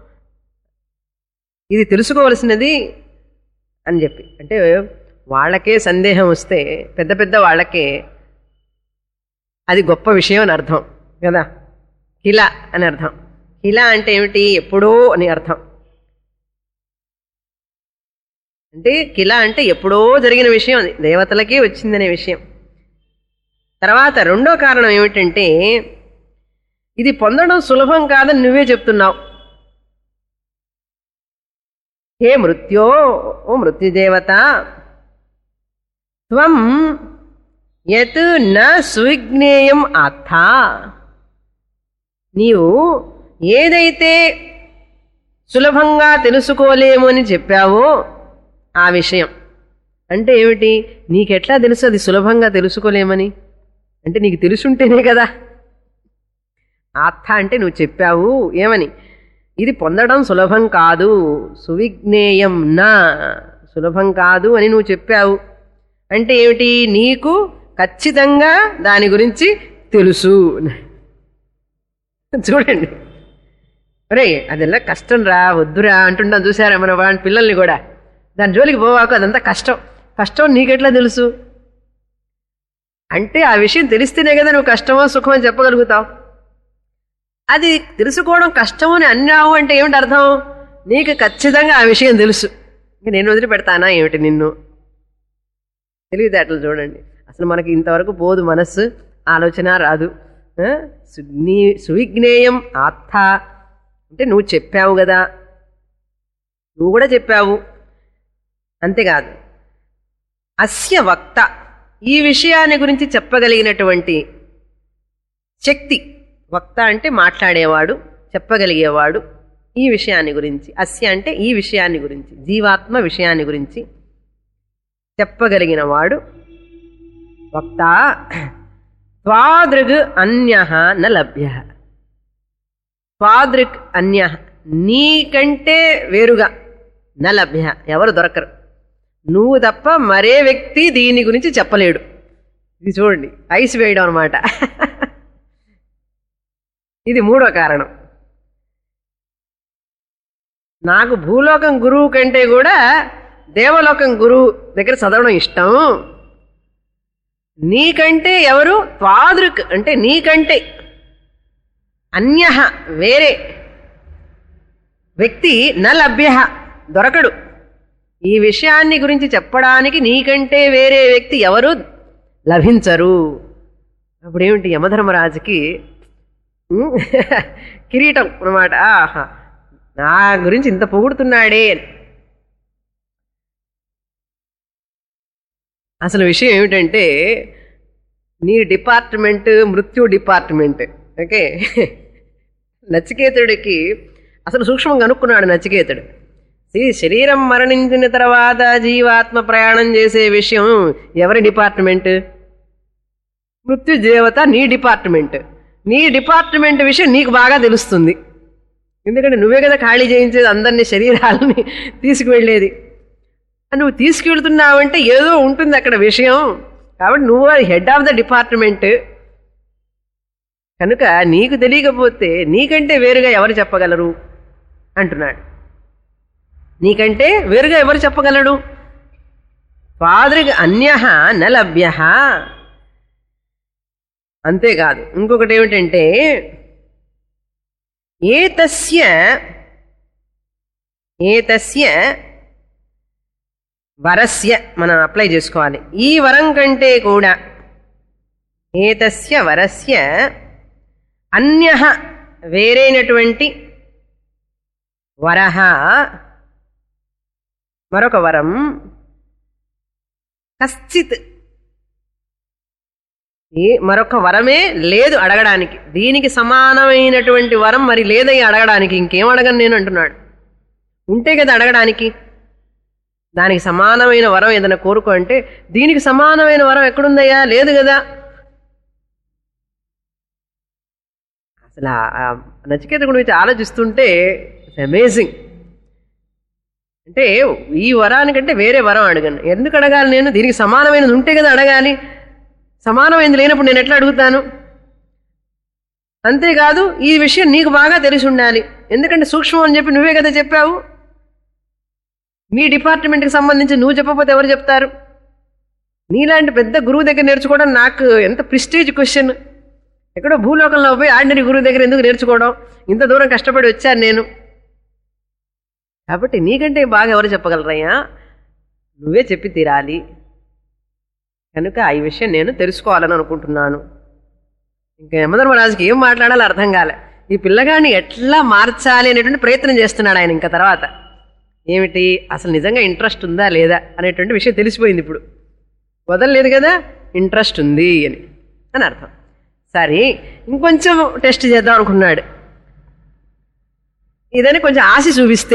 ఇది తెలుసుకోవలసినది అని చెప్పి అంటే వాళ్ళకే సందేహం వస్తే పెద్ద పెద్ద వాళ్ళకే అది గొప్ప విషయం అని అర్థం కదా కిల అని అర్థం కిల అంటే ఏమిటి ఎప్పుడో అని అర్థం అంటే కిల అంటే ఎప్పుడో జరిగిన విషయం అది దేవతలకే వచ్చిందనే విషయం తర్వాత రెండో కారణం ఏమిటంటే ఇది పొందడం సులభం కాదని నువ్వే చెప్తున్నావు హే మృత్యో ఓ మృత్యుదేవత త్వం యత్ న సువిజ్ఞేయం అర్థ నీవు ఏదైతే సులభంగా తెలుసుకోలేము అని చెప్పావో ఆ విషయం అంటే ఏమిటి నీకెట్లా తెలుసు అది సులభంగా తెలుసుకోలేమని అంటే నీకు తెలుసుంటేనే కదా ఆత్థ అంటే నువ్వు చెప్పావు ఏమని ఇది పొందడం సులభం కాదు సువిజ్ఞేయం నా సులభం కాదు అని నువ్వు చెప్పావు అంటే ఏమిటి నీకు ఖచ్చితంగా దాని గురించి తెలుసు చూడండి ఒరే అదెల్లా కష్టం రా వద్దురా అంటున్నాం చూసారా మన వాళ్ళ పిల్లల్ని కూడా దాని జోలికి పోవాకు అదంతా కష్టం కష్టం నీకెట్లా తెలుసు అంటే ఆ విషయం తెలిస్తేనే కదా నువ్వు కష్టమో సుఖమో చెప్పగలుగుతావు అది తెలుసుకోవడం కష్టము అని అన్నావు అంటే ఏమిటి అర్థం నీకు ఖచ్చితంగా ఆ విషయం తెలుసు ఇంక నేను వదిలిపెడతానా ఏమిటి నిన్ను తెలివితేటలు చూడండి అసలు మనకి ఇంతవరకు పోదు మనస్సు ఆలోచన రాదు ఆ? సు- నీ సువిజ్ఞేయం ఆత్థ అంటే నువ్వు చెప్పావు కదా నువ్వు కూడా చెప్పావు అంతేకాదు అస్య వక్త ఈ విషయాన్ని గురించి చెప్పగలిగినటువంటి శక్తి వక్త అంటే మాట్లాడేవాడు చెప్పగలిగేవాడు ఈ విషయాన్ని గురించి అస్య అంటే ఈ విషయాన్ని గురించి జీవాత్మ విషయాన్ని గురించి చెప్పగలిగిన వాడు వక్త త్వాదృగ్ అన్య న లభ్య త్వాదృక్ అన్య నీకంటే వేరుగా న లభ్య ఎవరు దొరకరు నువ్వు తప్ప మరే వ్యక్తి దీని గురించి చెప్పలేడు ఇది చూడండి ఐస్ వేయడం అనమాట ఇది మూడో కారణం నాకు భూలోకం గురువు కంటే కూడా దేవలోకం గురువు దగ్గర చదవడం ఇష్టం నీకంటే ఎవరు త్వాదృక్ అంటే నీకంటే అన్య వేరే వ్యక్తి న లభ్య దొరకడు ఈ విషయాన్ని గురించి చెప్పడానికి నీకంటే వేరే వ్యక్తి ఎవరు లభించరు అప్పుడేమిటి యమధర్మరాజుకి ఉమ్, కిరీటం అనమాట ఆహా నా గురించి ఇంత పొగుడుతున్నాడే అని. అసలు విషయం ఏమిటంటే నీ డిపార్ట్మెంట్ మృత్యు డిపార్ట్మెంట్ ఓకే నచికేతుడికి అసలు సూక్ష్మంగా కనుక్కున్నాడు నచికేతుడు ఈ శరీరం మరణించిన తర్వాత జీవాత్మ ప్రయాణం చేసే విషయం ఎవరి డిపార్ట్మెంట్ మృత్యు దేవత నీ డిపార్ట్మెంట్ నీ డిపార్ట్మెంట్ విషయం నీకు బాగా తెలుస్తుంది ఎందుకంటే నువ్వే కదా ఖాళీ చేయించేది అందరినీ శరీరాలని తీసుకువెళ్ళేది నువ్వు తీసుకువెళ్తున్నావంటే ఏదో ఉంటుంది అక్కడ విషయం కాబట్టి నువ్వు హెడ్ ఆఫ్ ద డిపార్ట్మెంట్ కనుక నీకు తెలియకపోతే నీకంటే వేరుగా ఎవరు చెప్పగలరు అంటున్నాడు నీకంటే వేరుగా ఎవరు చెప్పగలడు పాదృగ్ అన్య న లభ్య అంతేకాదు ఇంకొకటి ఏమిటంటే ఏతస్య ఏతస్య వరస్య మనం అప్లై చేసుకోవాలి ఈ వరం కంటే కూడా ఏతస్య వరస్య అన్య వేరైనటువంటి వరహ మరొక వరం కశ్చిత్ ఏ మరొక వరమే లేదు అడగడానికి దీనికి సమానమైనటువంటి వరం మరి లేదయ్యి అడగడానికి ఇంకేం అడగను నేను అంటున్నాడు ఉంటే కదా అడగడానికి దానికి సమానమైన వరం ఏదైనా కోరుకో అంటే దీనికి సమానమైన వరం ఎక్కడుందయ్యా లేదు కదా అసలు ఆ- ఆ నచికేత గురించి ఆలోచిస్తుంటే అమేజింగ్ అంటే ఈ వరానికంటే వేరే వరం అడగను ఎందుకు అడగాలి నేను దీనికి సమానమైనది ఉంటే కదా అడగాలి సమానమైనది లేనప్పుడు నేను ఎట్లా అడుగుతాను అంతేకాదు ఈ విషయం నీకు బాగా తెలిసి ఉండాలి ఎందుకంటే సూక్ష్మం అని చెప్పి నువ్వే కదా చెప్పావు నీ డిపార్ట్మెంట్కి సంబంధించి నువ్వు చెప్పకపోతే ఎవరు చెప్తారు నీలాంటి పెద్ద గురువు దగ్గర నేర్చుకోవడం నాకు ఎంత ప్రిస్టేజ్ క్వశ్చన్ ఎక్కడో భూలోకంలో పోయి ఆర్డినరీ గురువు దగ్గర ఎందుకు నేర్చుకోవడం ఇంత దూరం కష్టపడి వచ్చాను నేను కాబట్టి నీకంటే బాగా ఎవరు చెప్పగలరయ్యా నువ్వే చెప్పి తీరాలి కనుక ఈ విషయం నేను తెలుసుకోవాలని అనుకుంటున్నాను ఇంకా యమధర్మరాజుకి ఏం మాట్లాడాలో అర్థం కాలే ఈ పిల్లగాడిని ఎట్లా మార్చాలి అనేటువంటి ప్రయత్నం చేస్తున్నాడు ఆయన ఇంకా తర్వాత ఏమిటి అసలు నిజంగా ఇంట్రెస్ట్ ఉందా లేదా అనేటువంటి విషయం తెలిసిపోయింది ఇప్పుడు వదలలేదు కదా ఇంట్రెస్ట్ ఉంది అని అని అర్థం సరే ఇంకొంచెం టెస్ట్ చేద్దాం అనుకున్నాడు ఇదని కొంచెం ఆశ చూపిస్తే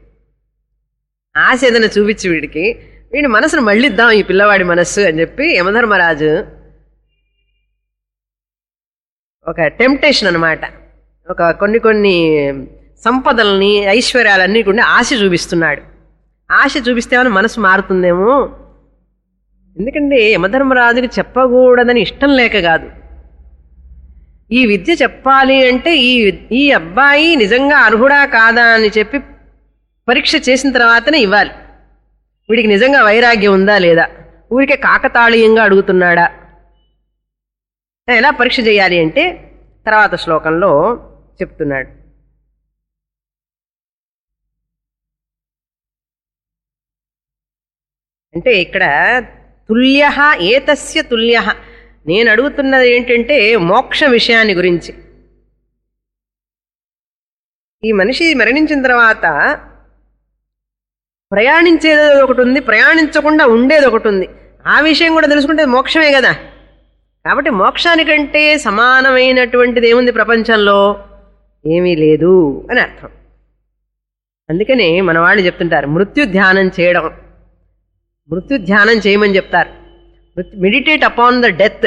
ఆశ ఏదైనా చూపించి వీడికి వీడి మనసును మళ్ళిద్దాం ఈ పిల్లవాడి మనస్సు అని చెప్పి యమధర్మరాజు ఒక టెంప్టేషన్ అనమాట ఒక కొన్ని కొన్ని సంపదల్ని ఐశ్వర్యాలన్నీ కూడా ఆశ చూపిస్తున్నాడు ఆశ చూపిస్తేమని మనసు మారుతుందేమో ఎందుకంటే యమధర్మరాజుకి చెప్పకూడదని ఇష్టం లేక కాదు ఈ విద్య చెప్పాలి అంటే ఈ ఈ అబ్బాయి నిజంగా అర్హుడా కాదా అని చెప్పి పరీక్ష చేసిన తర్వాతనే ఇవ్వాలి వీడికి నిజంగా వైరాగ్యం ఉందా లేదా ఊరికే కాకతాళీయంగా అడుగుతున్నాడా ఎలా పరీక్ష చేయాలి అంటే తర్వాత శ్లోకంలో చెప్తున్నాడు అంటే ఇక్కడ తుల్య ఏతస్య తుల్య నేను అడుగుతున్నది ఏంటంటే మోక్ష విషయాన్ని గురించి ఈ మనిషి మరణించిన తర్వాత ప్రయాణించేది ఒకటి ఉంది ప్రయాణించకుండా ఉండేది ఒకటి ఉంది ఆ విషయం కూడా తెలుసుకుంటే మోక్షమే కదా కాబట్టి మోక్షానికంటే సమానమైనటువంటిది ఏముంది ప్రపంచంలో ఏమీ లేదు అని అర్థం అందుకనే మన వాళ్ళు చెప్తుంటారు మృత్యు ధ్యానం చేయడం మృత్యు ధ్యానం చేయమని చెప్తారు meditate upon the death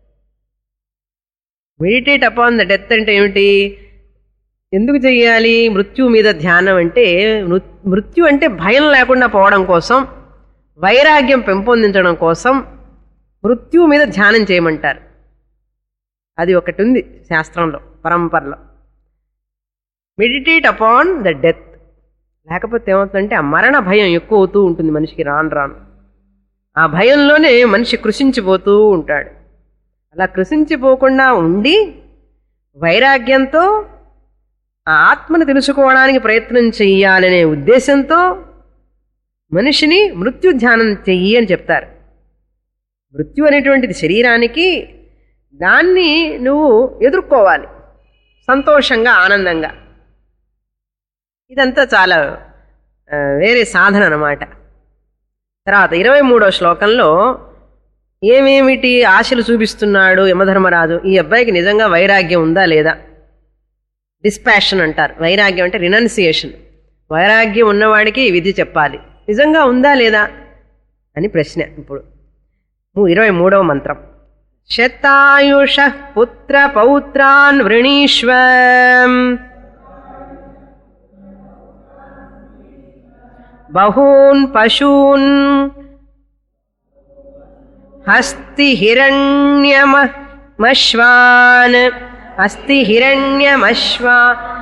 meditate upon the death అంటే ఏమిటి ఎందుకు చెయ్యాలి మృత్యు మీద ధ్యానం అంటే మృ- మృత్యు అంటే భయం లేకుండా పోవడం కోసం వైరాగ్యం పెంపొందించడం కోసం మృత్యు మీద ధ్యానం చేయమంటారు అది ఒకటి ఉంది శాస్త్రంలో పరంపరలో మెడిటేట్ అపాన్ ద డెత్ లేకపోతే ఏమవుతుందంటే ఆ మరణ భయం ఎక్కువ అవుతూ ఉంటుంది మనిషికి రాను రాను ఆ భయంలోనే మనిషి కృషించిపోతూ ఉంటాడు అలా కృషించిపోకుండా ఉండి వైరాగ్యంతో ఆ ఆత్మను తెలుసుకోవడానికి ప్రయత్నం చెయ్యాలనే ఉద్దేశంతో మనిషిని మృత్యు ధ్యానం చెయ్యి అని చెప్తారు మృత్యు అనేటువంటిది శరీరానికి దాన్ని నువ్వు ఎదుర్కోవాలి సంతోషంగా ఆనందంగా ఇదంతా చాలా ఆ, వేరే సాధన అన్నమాట తర్వాత ఇరవై మూడో శ్లోకంలో ఏమేమిటి ఆశలు చూపిస్తున్నాడు యమధర్మరాజు ఈ అబ్బాయికి నిజంగా వైరాగ్యం ఉందా లేదా డిస్పాషన్ అంటారు వైరాగ్యం అంటే రినౌన్సియేషన్ వైరాగ్యం ఉన్నవాడికి ఈ విధి చెప్పాలి నిజంగా ఉందా లేదా అని ప్రశ్న ఇప్పుడు ము- ఇరవై మూడవ మంత్రం శతాయుష పుత్ర పౌత్రాన్ వృణీష్వ బహూన్ పశూన్ హస్తి హిరణ్యమశ్వాన్ హస్తి హిరణ్యమశ్వా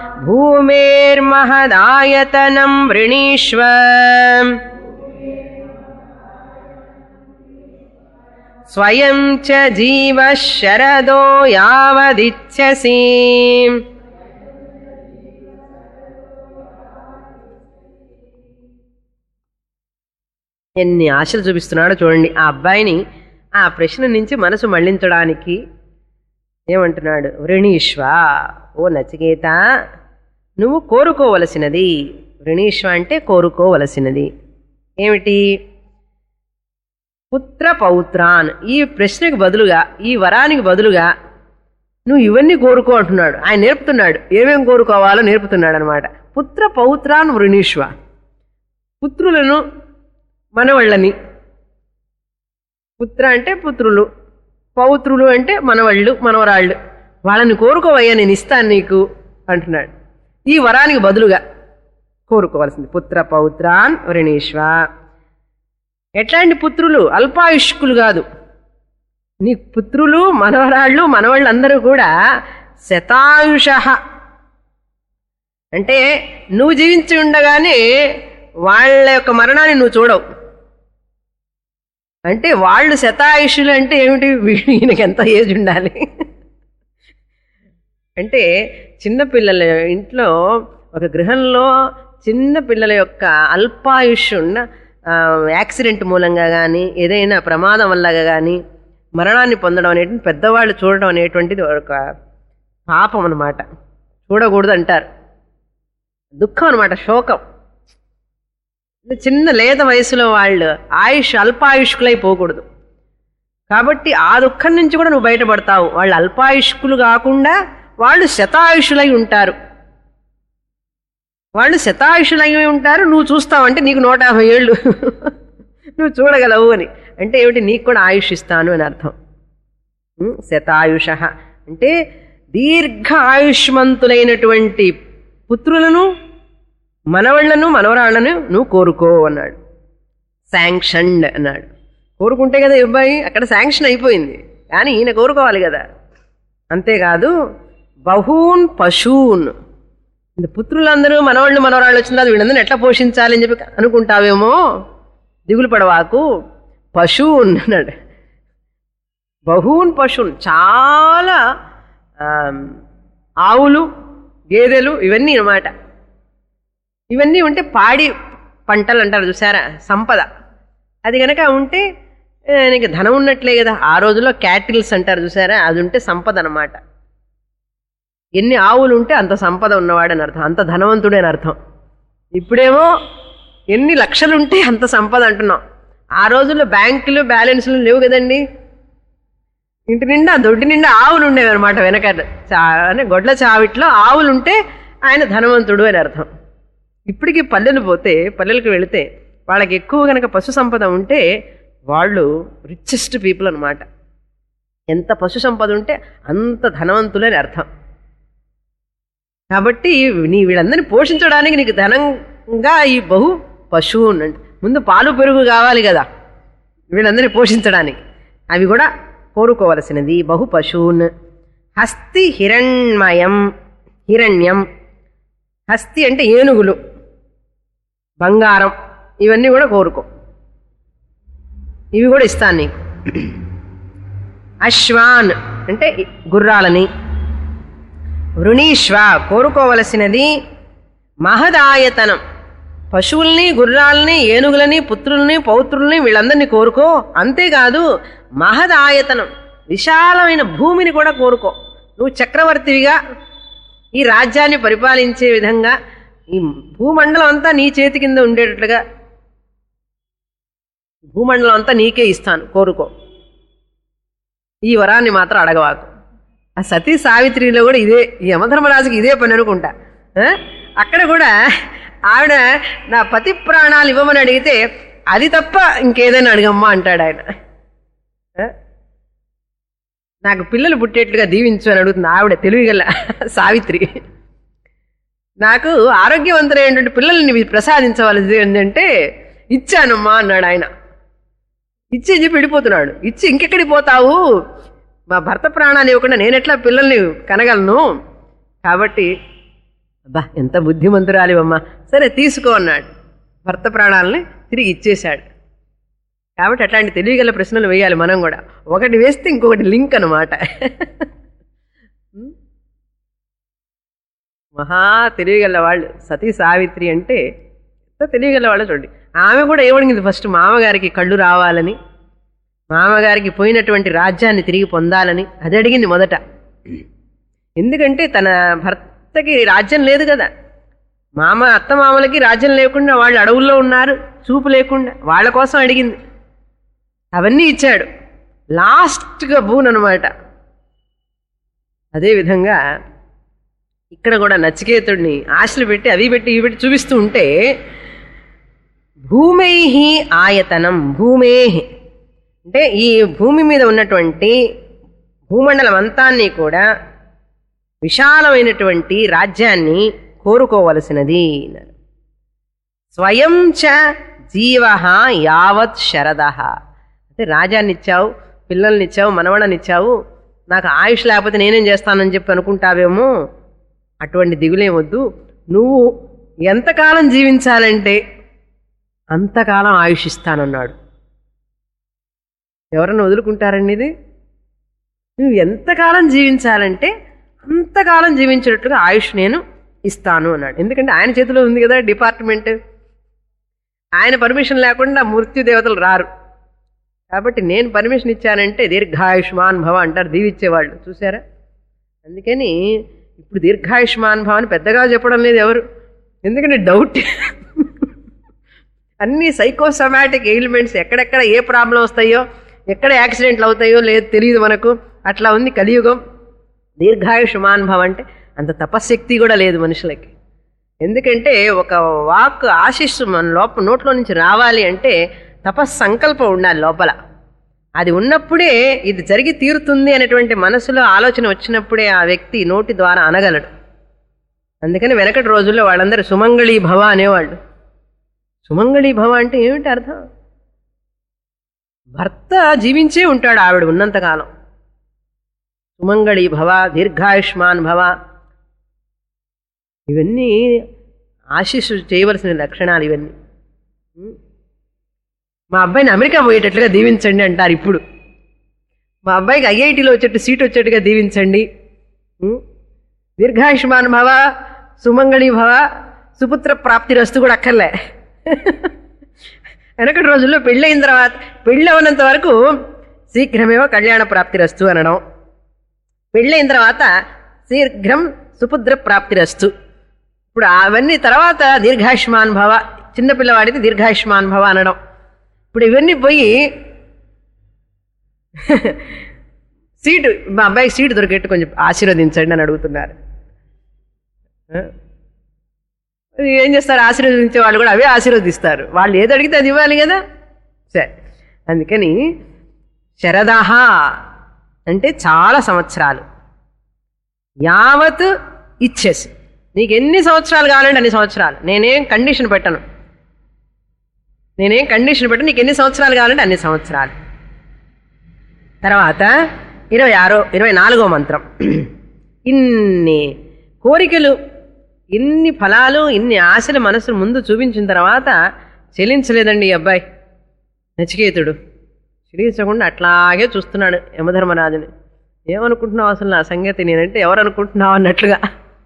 భూమేర్మహదాయతనం వృణీష్వ స్వయం చ జీవ శరదో యావదిచ్చసి ఎన్ని ఆశలు చూపిస్తున్నాడో చూడండి ఆ అబ్బాయిని ఆ ప్రశ్న నుంచి మనసు మళ్లించడానికి ఏమంటున్నాడు వృణీష్వ ఓ నచికేత నువ్వు కోరుకోవలసినది వృణీష్వ అంటే కోరుకోవలసినది ఏమిటి పుత్ర పౌత్రాన్ ఈ ప్రశ్నకు బదులుగా ఈ వరానికి బదులుగా నువ్వు ఇవన్నీ కోరుకో అంటున్నాడు ఆయన నేర్పుతున్నాడు ఏమేం కోరుకోవాలో నేర్పుతున్నాడు అనమాట పుత్ర పౌత్రాన్ వృణీష్వ పుత్రులను మనవళ్ళని పుత్ర అంటే పుత్రులు పౌత్రులు అంటే మనవళ్ళు మనవరాళ్ళు వాళ్ళని కోరుకోవయ్యా నేను ఇస్తాను నీకు అంటున్నాడు ఈ వరానికి బదులుగా కోరుకోవాల్సింది పుత్ర పౌత్రాన్ వృణీష్వ ఎట్లాంటి పుత్రులు అల్పాయుష్కులు కాదు నీ పుత్రులు మనవరాళ్ళు మనవాళ్ళు అందరూ కూడా శతాయుష అంటే నువ్వు జీవించి ఉండగానే వాళ్ళ యొక్క మరణాన్ని నువ్వు చూడవు అంటే వాళ్ళు శతాయుషులు అంటే ఏమిటి వీడు ఈయనకి ఎంత ఏజ్ ఉండాలి అంటే చిన్నపిల్లల ఇంట్లో ఒక గృహంలో చిన్న పిల్లల యొక్క అల్పాయుష్ ఉన్న ఆ, యాక్సిడెంట్ మూలంగా కానీ ఏదైనా ప్రమాదం వల్ల కానీ మరణాన్ని పొందడం అనేటువంటి పెద్దవాళ్ళు చూడడం అనేటువంటిది ఒక పాపం అన్నమాట చూడకూడదు అంటారు దుఃఖం అనమాట శోకం చిన్న లేత వయసులో వాళ్ళు ఆయుష్ అల్పాయుష్కులై పోకూడదు కాబట్టి ఆ దుఃఖం నుంచి కూడా నువ్వు బయటపడతావు వాళ్ళు అల్పాయుష్కులు కాకుండా వాళ్ళు శతాయుషులై ఉంటారు వాళ్ళు శతాయుషులై ఉంటారు నువ్వు చూస్తావు అంటే నీకు నూట యాభై ఏళ్ళు నువ్వు చూడగలవు అని అంటే ఏమిటి నీకు కూడా ఆయుష్ ఇస్తాను అని అర్థం ఉం? శతాయుష అంటే దీర్ఘ ఆయుష్మంతులైనటువంటి పుత్రులను మనవళ్లను మనవరాళ్లను నువ్వు కోరుకో అన్నాడు శాంక్షన్డ్ అన్నాడు కోరుకుంటే కదా ఈ అబ్బాయి అక్కడ శాంక్షన్ అయిపోయింది కానీ ఈయన కోరుకోవాలి కదా అంతేకాదు బహూన్ పశూన్ ఇంత పుత్రులందరూ మనవాళ్ళు మనవరాళ్ళు వచ్చిన తర్వాత వీళ్ళందరినీ ఎట్లా పోషించాలి అని చెప్పి అనుకుంటావేమో దిగులు పడవాకు పశూన్ అన్నాడు బహూన్ పశువున్ చాలా ఆమ్, ఆవులు గేదెలు ఇవన్నీ అన్నమాట ఇవన్నీ ఉంటే పాడి పంటలు అంటారు చూసారా సంపద అది కనుక ఉంటే ఆ, నీకు ధనం ఉన్నట్లే కదా ఆ రోజుల్లో క్యాటిల్స్ అంటారు చూసారా అది ఉంటే సంపద అన్నమాట ఎన్ని ఆవులు ఉంటే అంత సంపద ఉన్నవాడని అర్థం అంత ధనవంతుడే అని అర్థం ఇప్పుడేమో ఎన్ని లక్షలు ఉంటే అంత సంపద అంటున్నాం ఆ రోజుల్లో బ్యాంకులు బ్యాలెన్స్లు లేవు కదండి ఇంటి నిండా దొడ్డి నిండా ఆవులు ఉండేవి అనమాట వెనక చా అంటే గొడ్ల చావిట్లో ఆవులు ఉంటే ఆయన ధనవంతుడు అని అర్థం ఇప్పటికీ పల్లెలు పోతే పల్లెలకు వెళితే వాళ్ళకి ఎక్కువ కనుక పశు సంపద ఉంటే వాళ్ళు రిచెస్ట్ పీపుల్ అనమాట ఎంత పశు సంపద ఉంటే అంత ధనవంతులని అర్థం కాబట్టి నీ వీళ్ళందరినీ పోషించడానికి నీకు ధనంగా ఈ బహు పశువు అంటే ముందు పాలు పెరుగు కావాలి కదా వీళ్ళందరినీ పోషించడానికి అవి కూడా కోరుకోవలసినది బహు పశూన్ హస్తి హిరణ్మయం హిరణ్యం హస్తి అంటే ఏనుగులు బంగారం ఇవన్నీ కూడా కోరుకో ఇవి కూడా ఇస్తాను నీకు అశ్వాన్ అంటే గుర్రాలని వృణీష్వ కోరుకోవలసినది మహదాయతనం పశువుల్ని గుర్రాలని ఏనుగులని పుత్రుల్ని పౌత్రుల్ని వీళ్ళందరినీ కోరుకో అంతేకాదు మహదాయతనం విశాలమైన భూమిని కూడా కోరుకో నువ్వు చక్రవర్తివిగా ఈ రాజ్యాన్ని పరిపాలించే విధంగా ఈ భూమండలం అంతా నీ చేతి కింద ఉండేటట్లుగా భూమండలం అంతా నీకే ఇస్తాను కోరుకో ఈ వరాన్ని మాత్రం అడగవాకు ఆ సతీ సావిత్రిలో కూడా ఇదే ఈ యమధర్మరాజుకి ఇదే పని అనుకుంటా ఆ? అక్కడ కూడా ఆవిడ నా పతి ప్రాణాలు ఇవ్వమని అడిగితే అది తప్ప ఇంకేదైనా అడగమ్మా అంటాడు ఆయన ఆ? నాకు పిల్లలు పుట్టేట్లుగా దీవించు అని అడుగుతుంది ఆవిడ తెలివిగల సావిత్రి నాకు ఆరోగ్యవంతులైనటువంటి పిల్లల్ని మీరు ప్రసాదించవలసింది ఏంటంటే ఇచ్చానమ్మా అన్నాడు ఆయన ఇచ్చి చెప్పి వెళ్ళిపోతున్నాడు ఇచ్చి ఇంకెక్కడికి పోతావు మా భర్త ప్రాణాన్ని ఇవ్వకుండా నేను ఎట్లా పిల్లల్ని కనగలను కాబట్టి అబ్బా ఎంత బుద్ధిమంతురాలివమ్మా సరే తీసుకో అన్నాడు భర్త ప్రాణాలని తిరిగి ఇచ్చేశాడు కాబట్టి అట్లాంటి తెలియగల ప్రశ్నలు వేయాలి మనం కూడా ఒకటి వేస్తే ఇంకొకటి లింక్ అనమాట మహా తెలియగల వాళ్ళు సతీ సావిత్రి అంటే ఎంత తెలియగల వాళ్ళు చూడండి ఆమె కూడా ఏమడిగింది ఫస్ట్ మామగారికి కళ్ళు రావాలని మామగారికి పోయినటువంటి రాజ్యాన్ని తిరిగి పొందాలని అది అడిగింది మొదట ఎందుకంటే తన భర్తకి రాజ్యం లేదు కదా మామ అత్త మామలకి రాజ్యం లేకుండా వాళ్ళు అడవుల్లో ఉన్నారు చూపు లేకుండా వాళ్ళ కోసం అడిగింది అవన్నీ ఇచ్చాడు లాస్ట్గా బూన్ అనమాట అదేవిధంగా ఇక్కడ కూడా నచికేతుడిని ఆశలు పెట్టి అవి పెట్టి ఇవి పెట్టి చూపిస్తూ ఉంటే భూమై ఆయతనం భూమే అంటే ఈ భూమి మీద ఉన్నటువంటి భూమండలం అంతాన్ని కూడా విశాలమైనటువంటి రాజ్యాన్ని కోరుకోవలసినది అన్నారు స్వయం చ జీవ యావత్ శరద అంటే రాజాన్నిచ్చావు పిల్లల్నిచ్చావు మనవడనిచ్చావు నాకు ఆయుష్ లేకపోతే నేనేం చేస్తానని చెప్పి అనుకుంటావేమో అటువంటి దిగులేం వద్దు నువ్వు ఎంతకాలం జీవించాలంటే అంతకాలం ఆయుష్ ఇస్తానన్నాడు ఎవరన్నా వదులుకుంటారండి ఇది నువ్వు ఎంతకాలం జీవించాలంటే అంతకాలం జీవించేటట్టుగా ఆయుష్ నేను ఇస్తాను అన్నాడు ఎందుకంటే ఆయన చేతిలో ఉంది కదా డిపార్ట్మెంట్ ఆయన పర్మిషన్ లేకుండా మృత్యు దేవతలు రారు కాబట్టి నేను పర్మిషన్ ఇచ్చానంటే దీర్ఘాయుష్మాన్ భవ అంటారు దీవిచ్చేవాళ్ళు చూసారా అందుకని ఇప్పుడు దీర్ఘాయుష్మాన్ భవ అని పెద్దగా చెప్పడం లేదు ఎవరు ఎందుకంటే డౌట్ అన్ని సైకోసమాటిక్ ఎయిల్మెంట్స్ ఎక్కడెక్కడ ఏ ప్రాబ్లం వస్తాయో ఎక్కడ యాక్సిడెంట్లు అవుతాయో లేదు తెలియదు మనకు అట్లా ఉంది కలియుగం దీర్ఘాయుష్మాన్ భవ అంటే అంత తపశ్శక్తి కూడా లేదు మనుషులకి ఎందుకంటే ఒక వాక్ ఆశిస్సు మన లోప నోట్లో నుంచి రావాలి అంటే తపస్సంకల్పం ఉండాలి లోపల అది ఉన్నప్పుడే ఇది జరిగి తీరుతుంది అనేటువంటి మనసులో ఆలోచన వచ్చినప్పుడే ఆ వ్యక్తి నోటి ద్వారా అనగలడు అందుకని వెనకటి రోజుల్లో వాళ్ళందరూ సుమంగళీ భవ అనేవాళ్ళు సుమంగళీ భవ అంటే ఏమిటి అర్థం భర్త జీవించే ఉంటాడు ఆవిడ ఉన్నంతకాలం సుమంగళి భవ దీర్ఘాయుష్మాన్ భవ ఇవన్నీ ఆశీస్సు చేయవలసిన లక్షణాలు ఇవన్నీ ఉం? మా అబ్బాయిని అమెరికా పోయేటట్లుగా దీవించండి అంటారు ఇప్పుడు మా అబ్బాయికి ఐఐటిలో వచ్చేట్టు సీట్ వచ్చేట్టుగా దీవించండి ఉం? దీర్ఘాయుష్మాన్ భవ సుమంగళి భవ సుపుత్ర ప్రాప్తి రస్తు కూడా అక్కర్లే వెనకటి రోజుల్లో పెళ్ళైన తర్వాత పెళ్ళి అవనంత వరకు శీఘ్రమేవో కళ్యాణ ప్రాప్తి రస్తు అనడం పెళ్ళైన తర్వాత శీఘ్రం సుపుత్ర ప్రాప్తిరస్తు ఇప్పుడు అవన్నీ తర్వాత దీర్ఘాయుష్మాన్ భవ చిన్నపిల్లవాడికి దీర్ఘాయుష్మాన్ భవ అనడం ఇప్పుడు ఇవన్నీ పోయి సీటు మా అబ్బాయికి సీటు దొరికేట్టు కొంచెం ఆశీర్వదించండి అని అడుగుతున్నారు ఆ? ఏం చేస్తారు ఆశీర్వదించే వాళ్ళు కూడా అవే ఆశీర్వదిస్తారు వాళ్ళు ఏది అడిగితే అది ఇవ్వాలి కదా సరే అందుకని శరదహ అంటే చాలా సంవత్సరాలు యావత్ ఇచ్చేసి నీకు ఎన్ని సంవత్సరాలు కావాలంటే అన్ని సంవత్సరాలు నేనేం కండిషన్ పెట్టను నేనేం కండిషన్ పెట్టను నీకు ఎన్ని సంవత్సరాలు కావాలంటే అన్ని సంవత్సరాలు తర్వాత ఇరవై ఆరో ఇరవై నాలుగో మంత్రం ఇన్ని కోరికలు ఇన్ని ఫలాలు ఇన్ని ఆశలు మనసు ముందు చూపించిన తర్వాత చెల్లించలేదండి ఈ అబ్బాయి నచికేతుడు చెల్లించకుండా అట్లాగే చూస్తున్నాడు యమధర్మరాజుని ఏమనుకుంటున్నావు అసలు నా సంగతి నేనంటే ఎవరు అనుకుంటున్నావు అన్నట్లుగా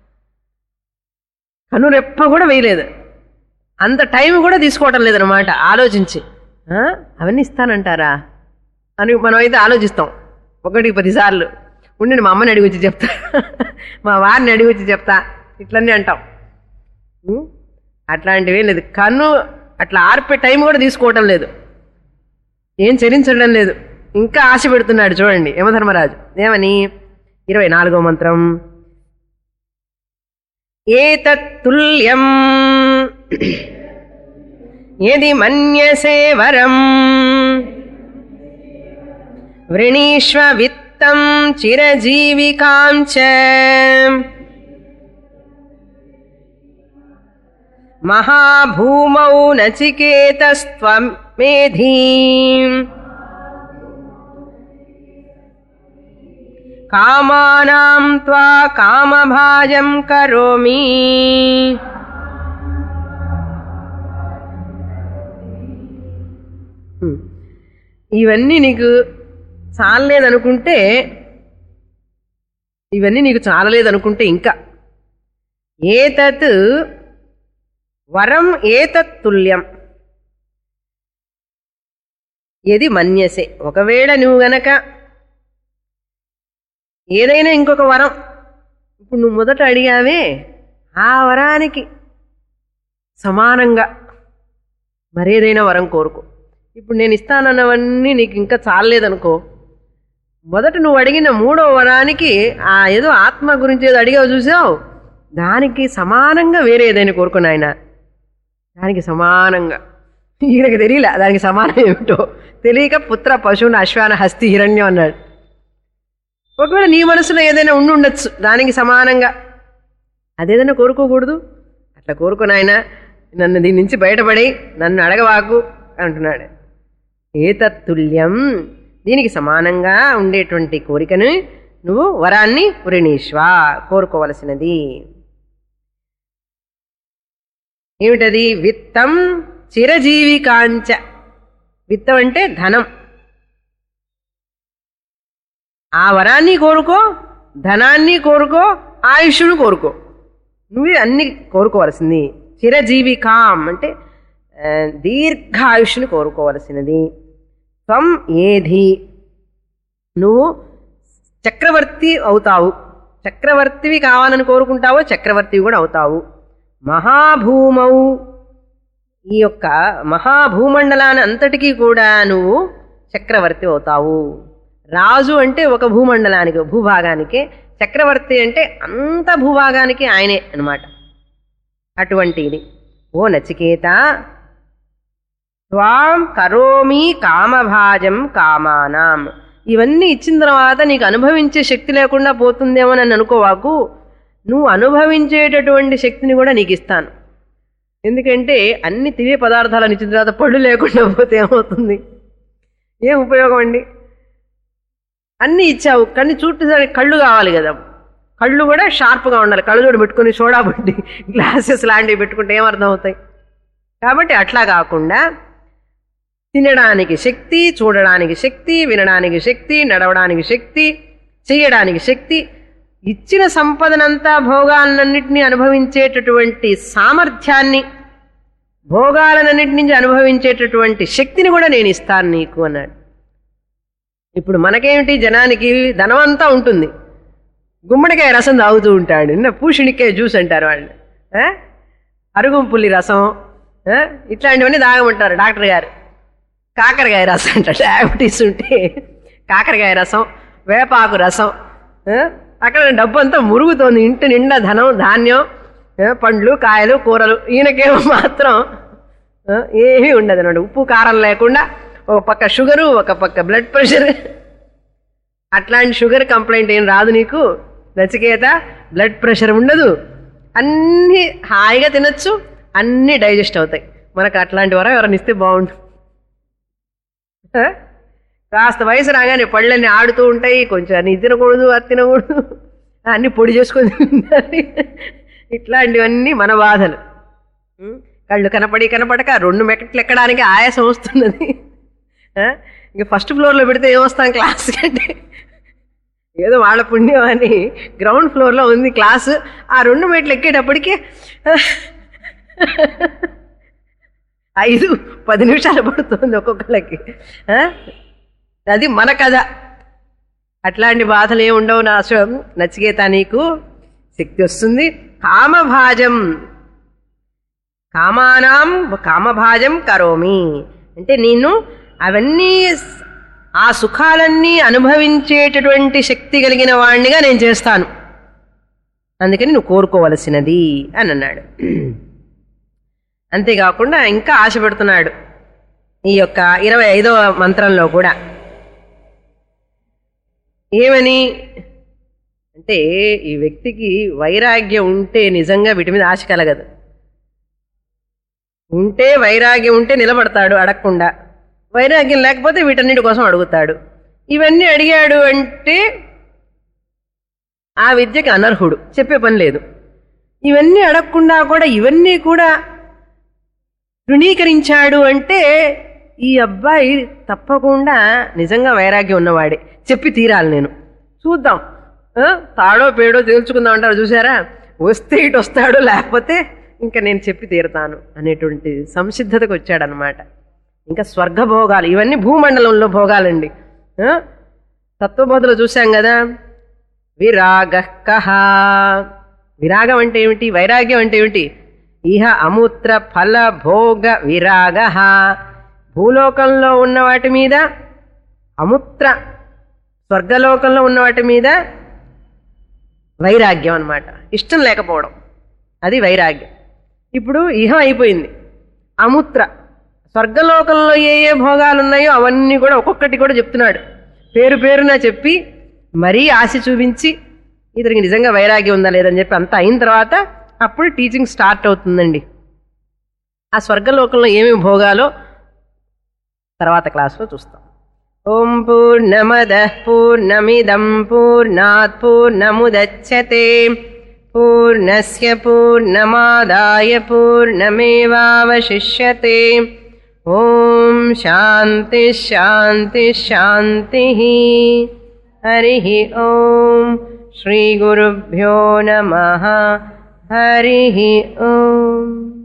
కనురెప్ప కూడా వేయలేదు అంత టైం కూడా తీసుకోవటం లేదనమాట ఆలోచించి ఆ? అవన్నీ ఇస్తానంటారా అని మనం అయితే ఆలోచిస్తాం ఒకటికి పదిసార్లు ఉండండి మా అమ్మని అడిగి వచ్చి చెప్తా మా వారిని అడిగి వచ్చి చెప్తా ఇట్లన్నీ అంటాం ఉం? అట్లాంటివి లేదు కన్ను అట్లా ఆర్పే టైం కూడా తీసుకోవటం లేదు ఏం చరించడం లేదు ఇంకా ఆశ పెడుతున్నాడు చూడండి యమధర్మరాజు ఏమని ఇరవై నాలుగో మంత్రం ఏతత్తుల్యం యది మన్యసే వరం వృణీష్వ విత్తం చిరజీవికాం చ మహాభూమౌ నచికేతస్త్వమేధీ కామానాం త్వా కామభాజం కరోమి హ్మ్. ఇవన్నీ నీకు చాలలేదనుకుంటే ఇవన్నీ నీకు చాలలేదనుకుంటే ఇంకా ఏతత్ వరం ఏతత్ తుల్యం ఏది మన్యసే ఒకవేళ నువ్వు గనక ఏదైనా ఇంకొక వరం ఇప్పుడు నువ్వు మొదట అడిగావే ఆ వరానికి సమానంగా మరేదైనా వరం కోరుకో ఇప్పుడు నేను ఇస్తానన్నవన్నీ నీకు ఇంకా చాలలేదనుకో మొదట నువ్వు అడిగిన మూడో వరానికి ఆ ఏదో ఆత్మ గురించి ఏదో అడిగావు చూసావు దానికి సమానంగా వేరే ఏదైనా కోరుకుని ఆయన దానికి సమానంగా ఈయనకి తెలియలే దానికి సమానం ఏమిటో తెలియక పుత్ర పశువుని అశ్వాన హస్తి హిరణ్యం అన్నాడు ఒకవేళ నీ మనసులో ఏదైనా ఉండి ఉండొచ్చు దానికి సమానంగా అదేదైనా కోరుకోకూడదు అట్లా కోరుకుని ఆయన నన్ను దీని నుంచి బయటపడి నన్ను అడగవాకు అంటున్నాడు ఏతత్తుల్యం దీనికి సమానంగా ఉండేటువంటి కోరికను నువ్వు వరాన్ని వృణీష్వా కోరుకోవలసినది ఏమిటది విత్తం చిరజీవికాంచ విత్తం అంటే ధనం ఆ వరాన్ని కోరుకో ధనాన్ని కోరుకో ఆయుష్ను కోరుకో నువ్వు అన్ని కోరుకోవలసింది చిరజీవికాం అంటే ఆ, దీర్ఘాయుష్ని కోరుకోవలసినది త్వం ఏధి నువ్వు చక్రవర్తి అవుతావు చక్రవర్తివి కావాలని కోరుకుంటావో చక్రవర్తివి కూడా అవుతావు మహాభూమౌ ఈ యొక్క మహాభూమండలాన్ని అంతటికీ కూడా నువ్వు చక్రవర్తి అవుతావు రాజు అంటే ఒక భూమండలానికి భూభాగానికి చక్రవర్తి అంటే అంత భూభాగానికి ఆయనే అన్నమాట అటువంటి ఇది ఓ నచికేత త్వాం కరోమి కామభాజం కామానాం ఇవన్నీ ఇచ్చిన తర్వాత నీకు అనుభవించే శక్తి లేకుండా పోతుందేమో అని అనుకోవాకు నువ్వు అనుభవించేటటువంటి శక్తిని కూడా నీకు ఇస్తాను ఎందుకంటే అన్ని తినే పదార్థాలను ఇచ్చిన తర్వాత పళ్ళు లేకుండా పోతే ఏమవుతుంది ఏం ఉపయోగం అండి అన్నీ ఇచ్చావు కానీ చూడటానికి కళ్ళు కావాలి కదా కళ్ళు కూడా షార్ప్గా ఉండాలి కళ్ళజోడు పెట్టుకుని సోడా బుడ్డి గ్లాసెస్ లాంటివి పెట్టుకుంటే ఏమర్థం అవుతాయి కాబట్టి అట్లా కాకుండా తినడానికి శక్తి చూడడానికి శక్తి వినడానికి శక్తి నడవడానికి శక్తి చేయడానికి శక్తి ఇచ్చిన సంపదనంతా భోగాలన్నింటినీ అనుభవించేటటువంటి సామర్థ్యాన్ని భోగాలన్నింటి నుంచి అనుభవించేటటువంటి శక్తిని కూడా నేను ఇస్తాను నీకు అన్నాడు ఇప్పుడు మనకేమిటి జనానికి ధనమంతా ఉంటుంది గుమ్మడికాయ రసం తాగుతూ ఉంటాడు నిన్న పూషిణికాయ జ్యూస్ అంటారు వాళ్ళు ఆ? అరుగుంపుల్లి రసం ఆ? ఇట్లాంటివన్నీ తాగమంటారు డాక్టర్ గారు కాకరకాయ రసం అంట డయాబెటీస్ ఉంటే కాకరకాయ రసం వేపాకు రసం ఆ? అక్కడ డబ్బు అంతా మురుగుతోంది ఇంటి నిండా ధనం ధాన్యం ఆ? పండ్లు కాయలు కూరలు ఈయనకేమో మాత్రం ఆ? ఏమీ ఉండదు అన్నమాట ఉప్పు కారం లేకుండా ఒక పక్క షుగరు ఒక పక్క బ్లడ్ ప్రెషర్ అట్లాంటి షుగర్ కంప్లైంట్ ఏం రాదు నీకు నచికేత బ్లడ్ ప్రెషర్ ఉండదు అన్నీ హాయిగా తినొచ్చు అన్నీ డైజెస్ట్ అవుతాయి మనకు అట్లాంటి వరం ఎవరైనా ఇస్తే బాగుండు ఆ? కాస్త వయసు రాగానే పళ్ళన్నీ ఆడుతూ ఉంటాయి కొంచెం అన్ని ఇది తినకూడదు అది తినకూడదు అన్ని పొడి చేసుకొని తినాలి ఇట్లాంటివన్నీ మన బాధలు ఉం? కళ్ళు కనపడి కనపడక రెండు మెట్లు ఎక్కడానికి ఆయాసం వస్తున్నది ఆ? ఇంక ఫస్ట్ ఫ్లోర్లో పెడితే ఏమొస్తాం క్లాస్ అంటే ఏదో వాళ్ళ పుణ్యం అని గ్రౌండ్ ఫ్లోర్లో ఉంది క్లాసు ఆ రెండు మెట్లు ఎక్కేటప్పటికి ఐదు పది నిమిషాలు పడుతుంది ఒక్కొక్కళ్ళకి ఆ? అది మన కథ అట్లాంటి బాధలు ఏమి ఉండవు నా అశ్వం నచికేత నీకు శక్తి వస్తుంది కామభాజం కామానాం కామభాజం కరోమి అంటే నేను అవన్నీ స్- ఆ సుఖాలన్నీ అనుభవించేటటువంటి శక్తి కలిగిన వాణ్ణిగా నేను చేస్తాను అందుకని నువ్వు కోరుకోవలసినది అని అన్నాడు అంతేకాకుండా ఇంకా ఆశ పెడుతున్నాడు ఈ యొక్క ఇరవై ఐదవ మంత్రంలో కూడా ఏమని అంటే ఈ వ్యక్తికి వైరాగ్యం ఉంటే నిజంగా వీటి మీద ఆశ కలగదు ఉంటే వైరాగ్యం ఉంటే నిలబడతాడు అడగకుండా వైరాగ్యం లేకపోతే వీటన్నిటి కోసం అడుగుతాడు ఇవన్నీ అడిగాడు అంటే ఆ విద్యకి అనర్హుడు చెప్పే పని లేదు ఇవన్నీ అడగకుండా కూడా ఇవన్నీ కూడా తృణీకరించాడు అంటే ఈ అబ్బాయి తప్పకుండా నిజంగా వైరాగ్యం ఉన్నవాడే చెప్పి తీరాలి నేను చూద్దాం ఆ? తాడో పేడో తేల్చుకుందాం అంటారు చూసారా వస్తే ఇటు వస్తాడు లేకపోతే ఇంకా నేను చెప్పి తీరుతాను అనేటువంటి సంసిద్ధతకు వచ్చాడనమాట ఇంకా స్వర్గ భోగాలు ఇవన్నీ భూమండలంలో భోగాలండి ఆ? తత్వబోధలో చూశాం కదా విరాగ కహ విరాగం అంటే ఏమిటి వైరాగ్యం అంటే ఏమిటి ఇహ అమూత్ర ఫల భోగ విరాగ భూలోకంలో ఉన్న వాటి మీద అముత్ర స్వర్గలోకంలో ఉన్న వాటి మీద వైరాగ్యం అన్నమాట ఇష్టం లేకపోవడం అది వైరాగ్యం ఇప్పుడు ఇహం అయిపోయింది అముత్ర స్వర్గలోకంలో ఏ ఏ భోగాలు ఉన్నాయో అవన్నీ కూడా ఒక్కొక్కటి కూడా చెప్తున్నాడు పేరు పేరున చెప్పి మరీ ఆశ చూపించి ఇతనికి నిజంగా వైరాగ్యం ఉందా లేదని చెప్పి అంతా అయిన తర్వాత అప్పుడు టీచింగ్ స్టార్ట్ అవుతుందండి ఆ స్వర్గలోకంలో ఏమేమి భోగాలో తర్వాత క్లాస్లో చూస్తాం ఓం పూర్ణమద పూర్ణమిదం పూర్ణాత్ పూర్ణముదచ్చతే పూర్ణస్య పూర్ణమాదాయ పూర్ణమేవావశిష్యతే ఓం శాంతి శాంతి శాంతి హరి ఓం శ్రీ గురుభ్యో నమ హరి ఓం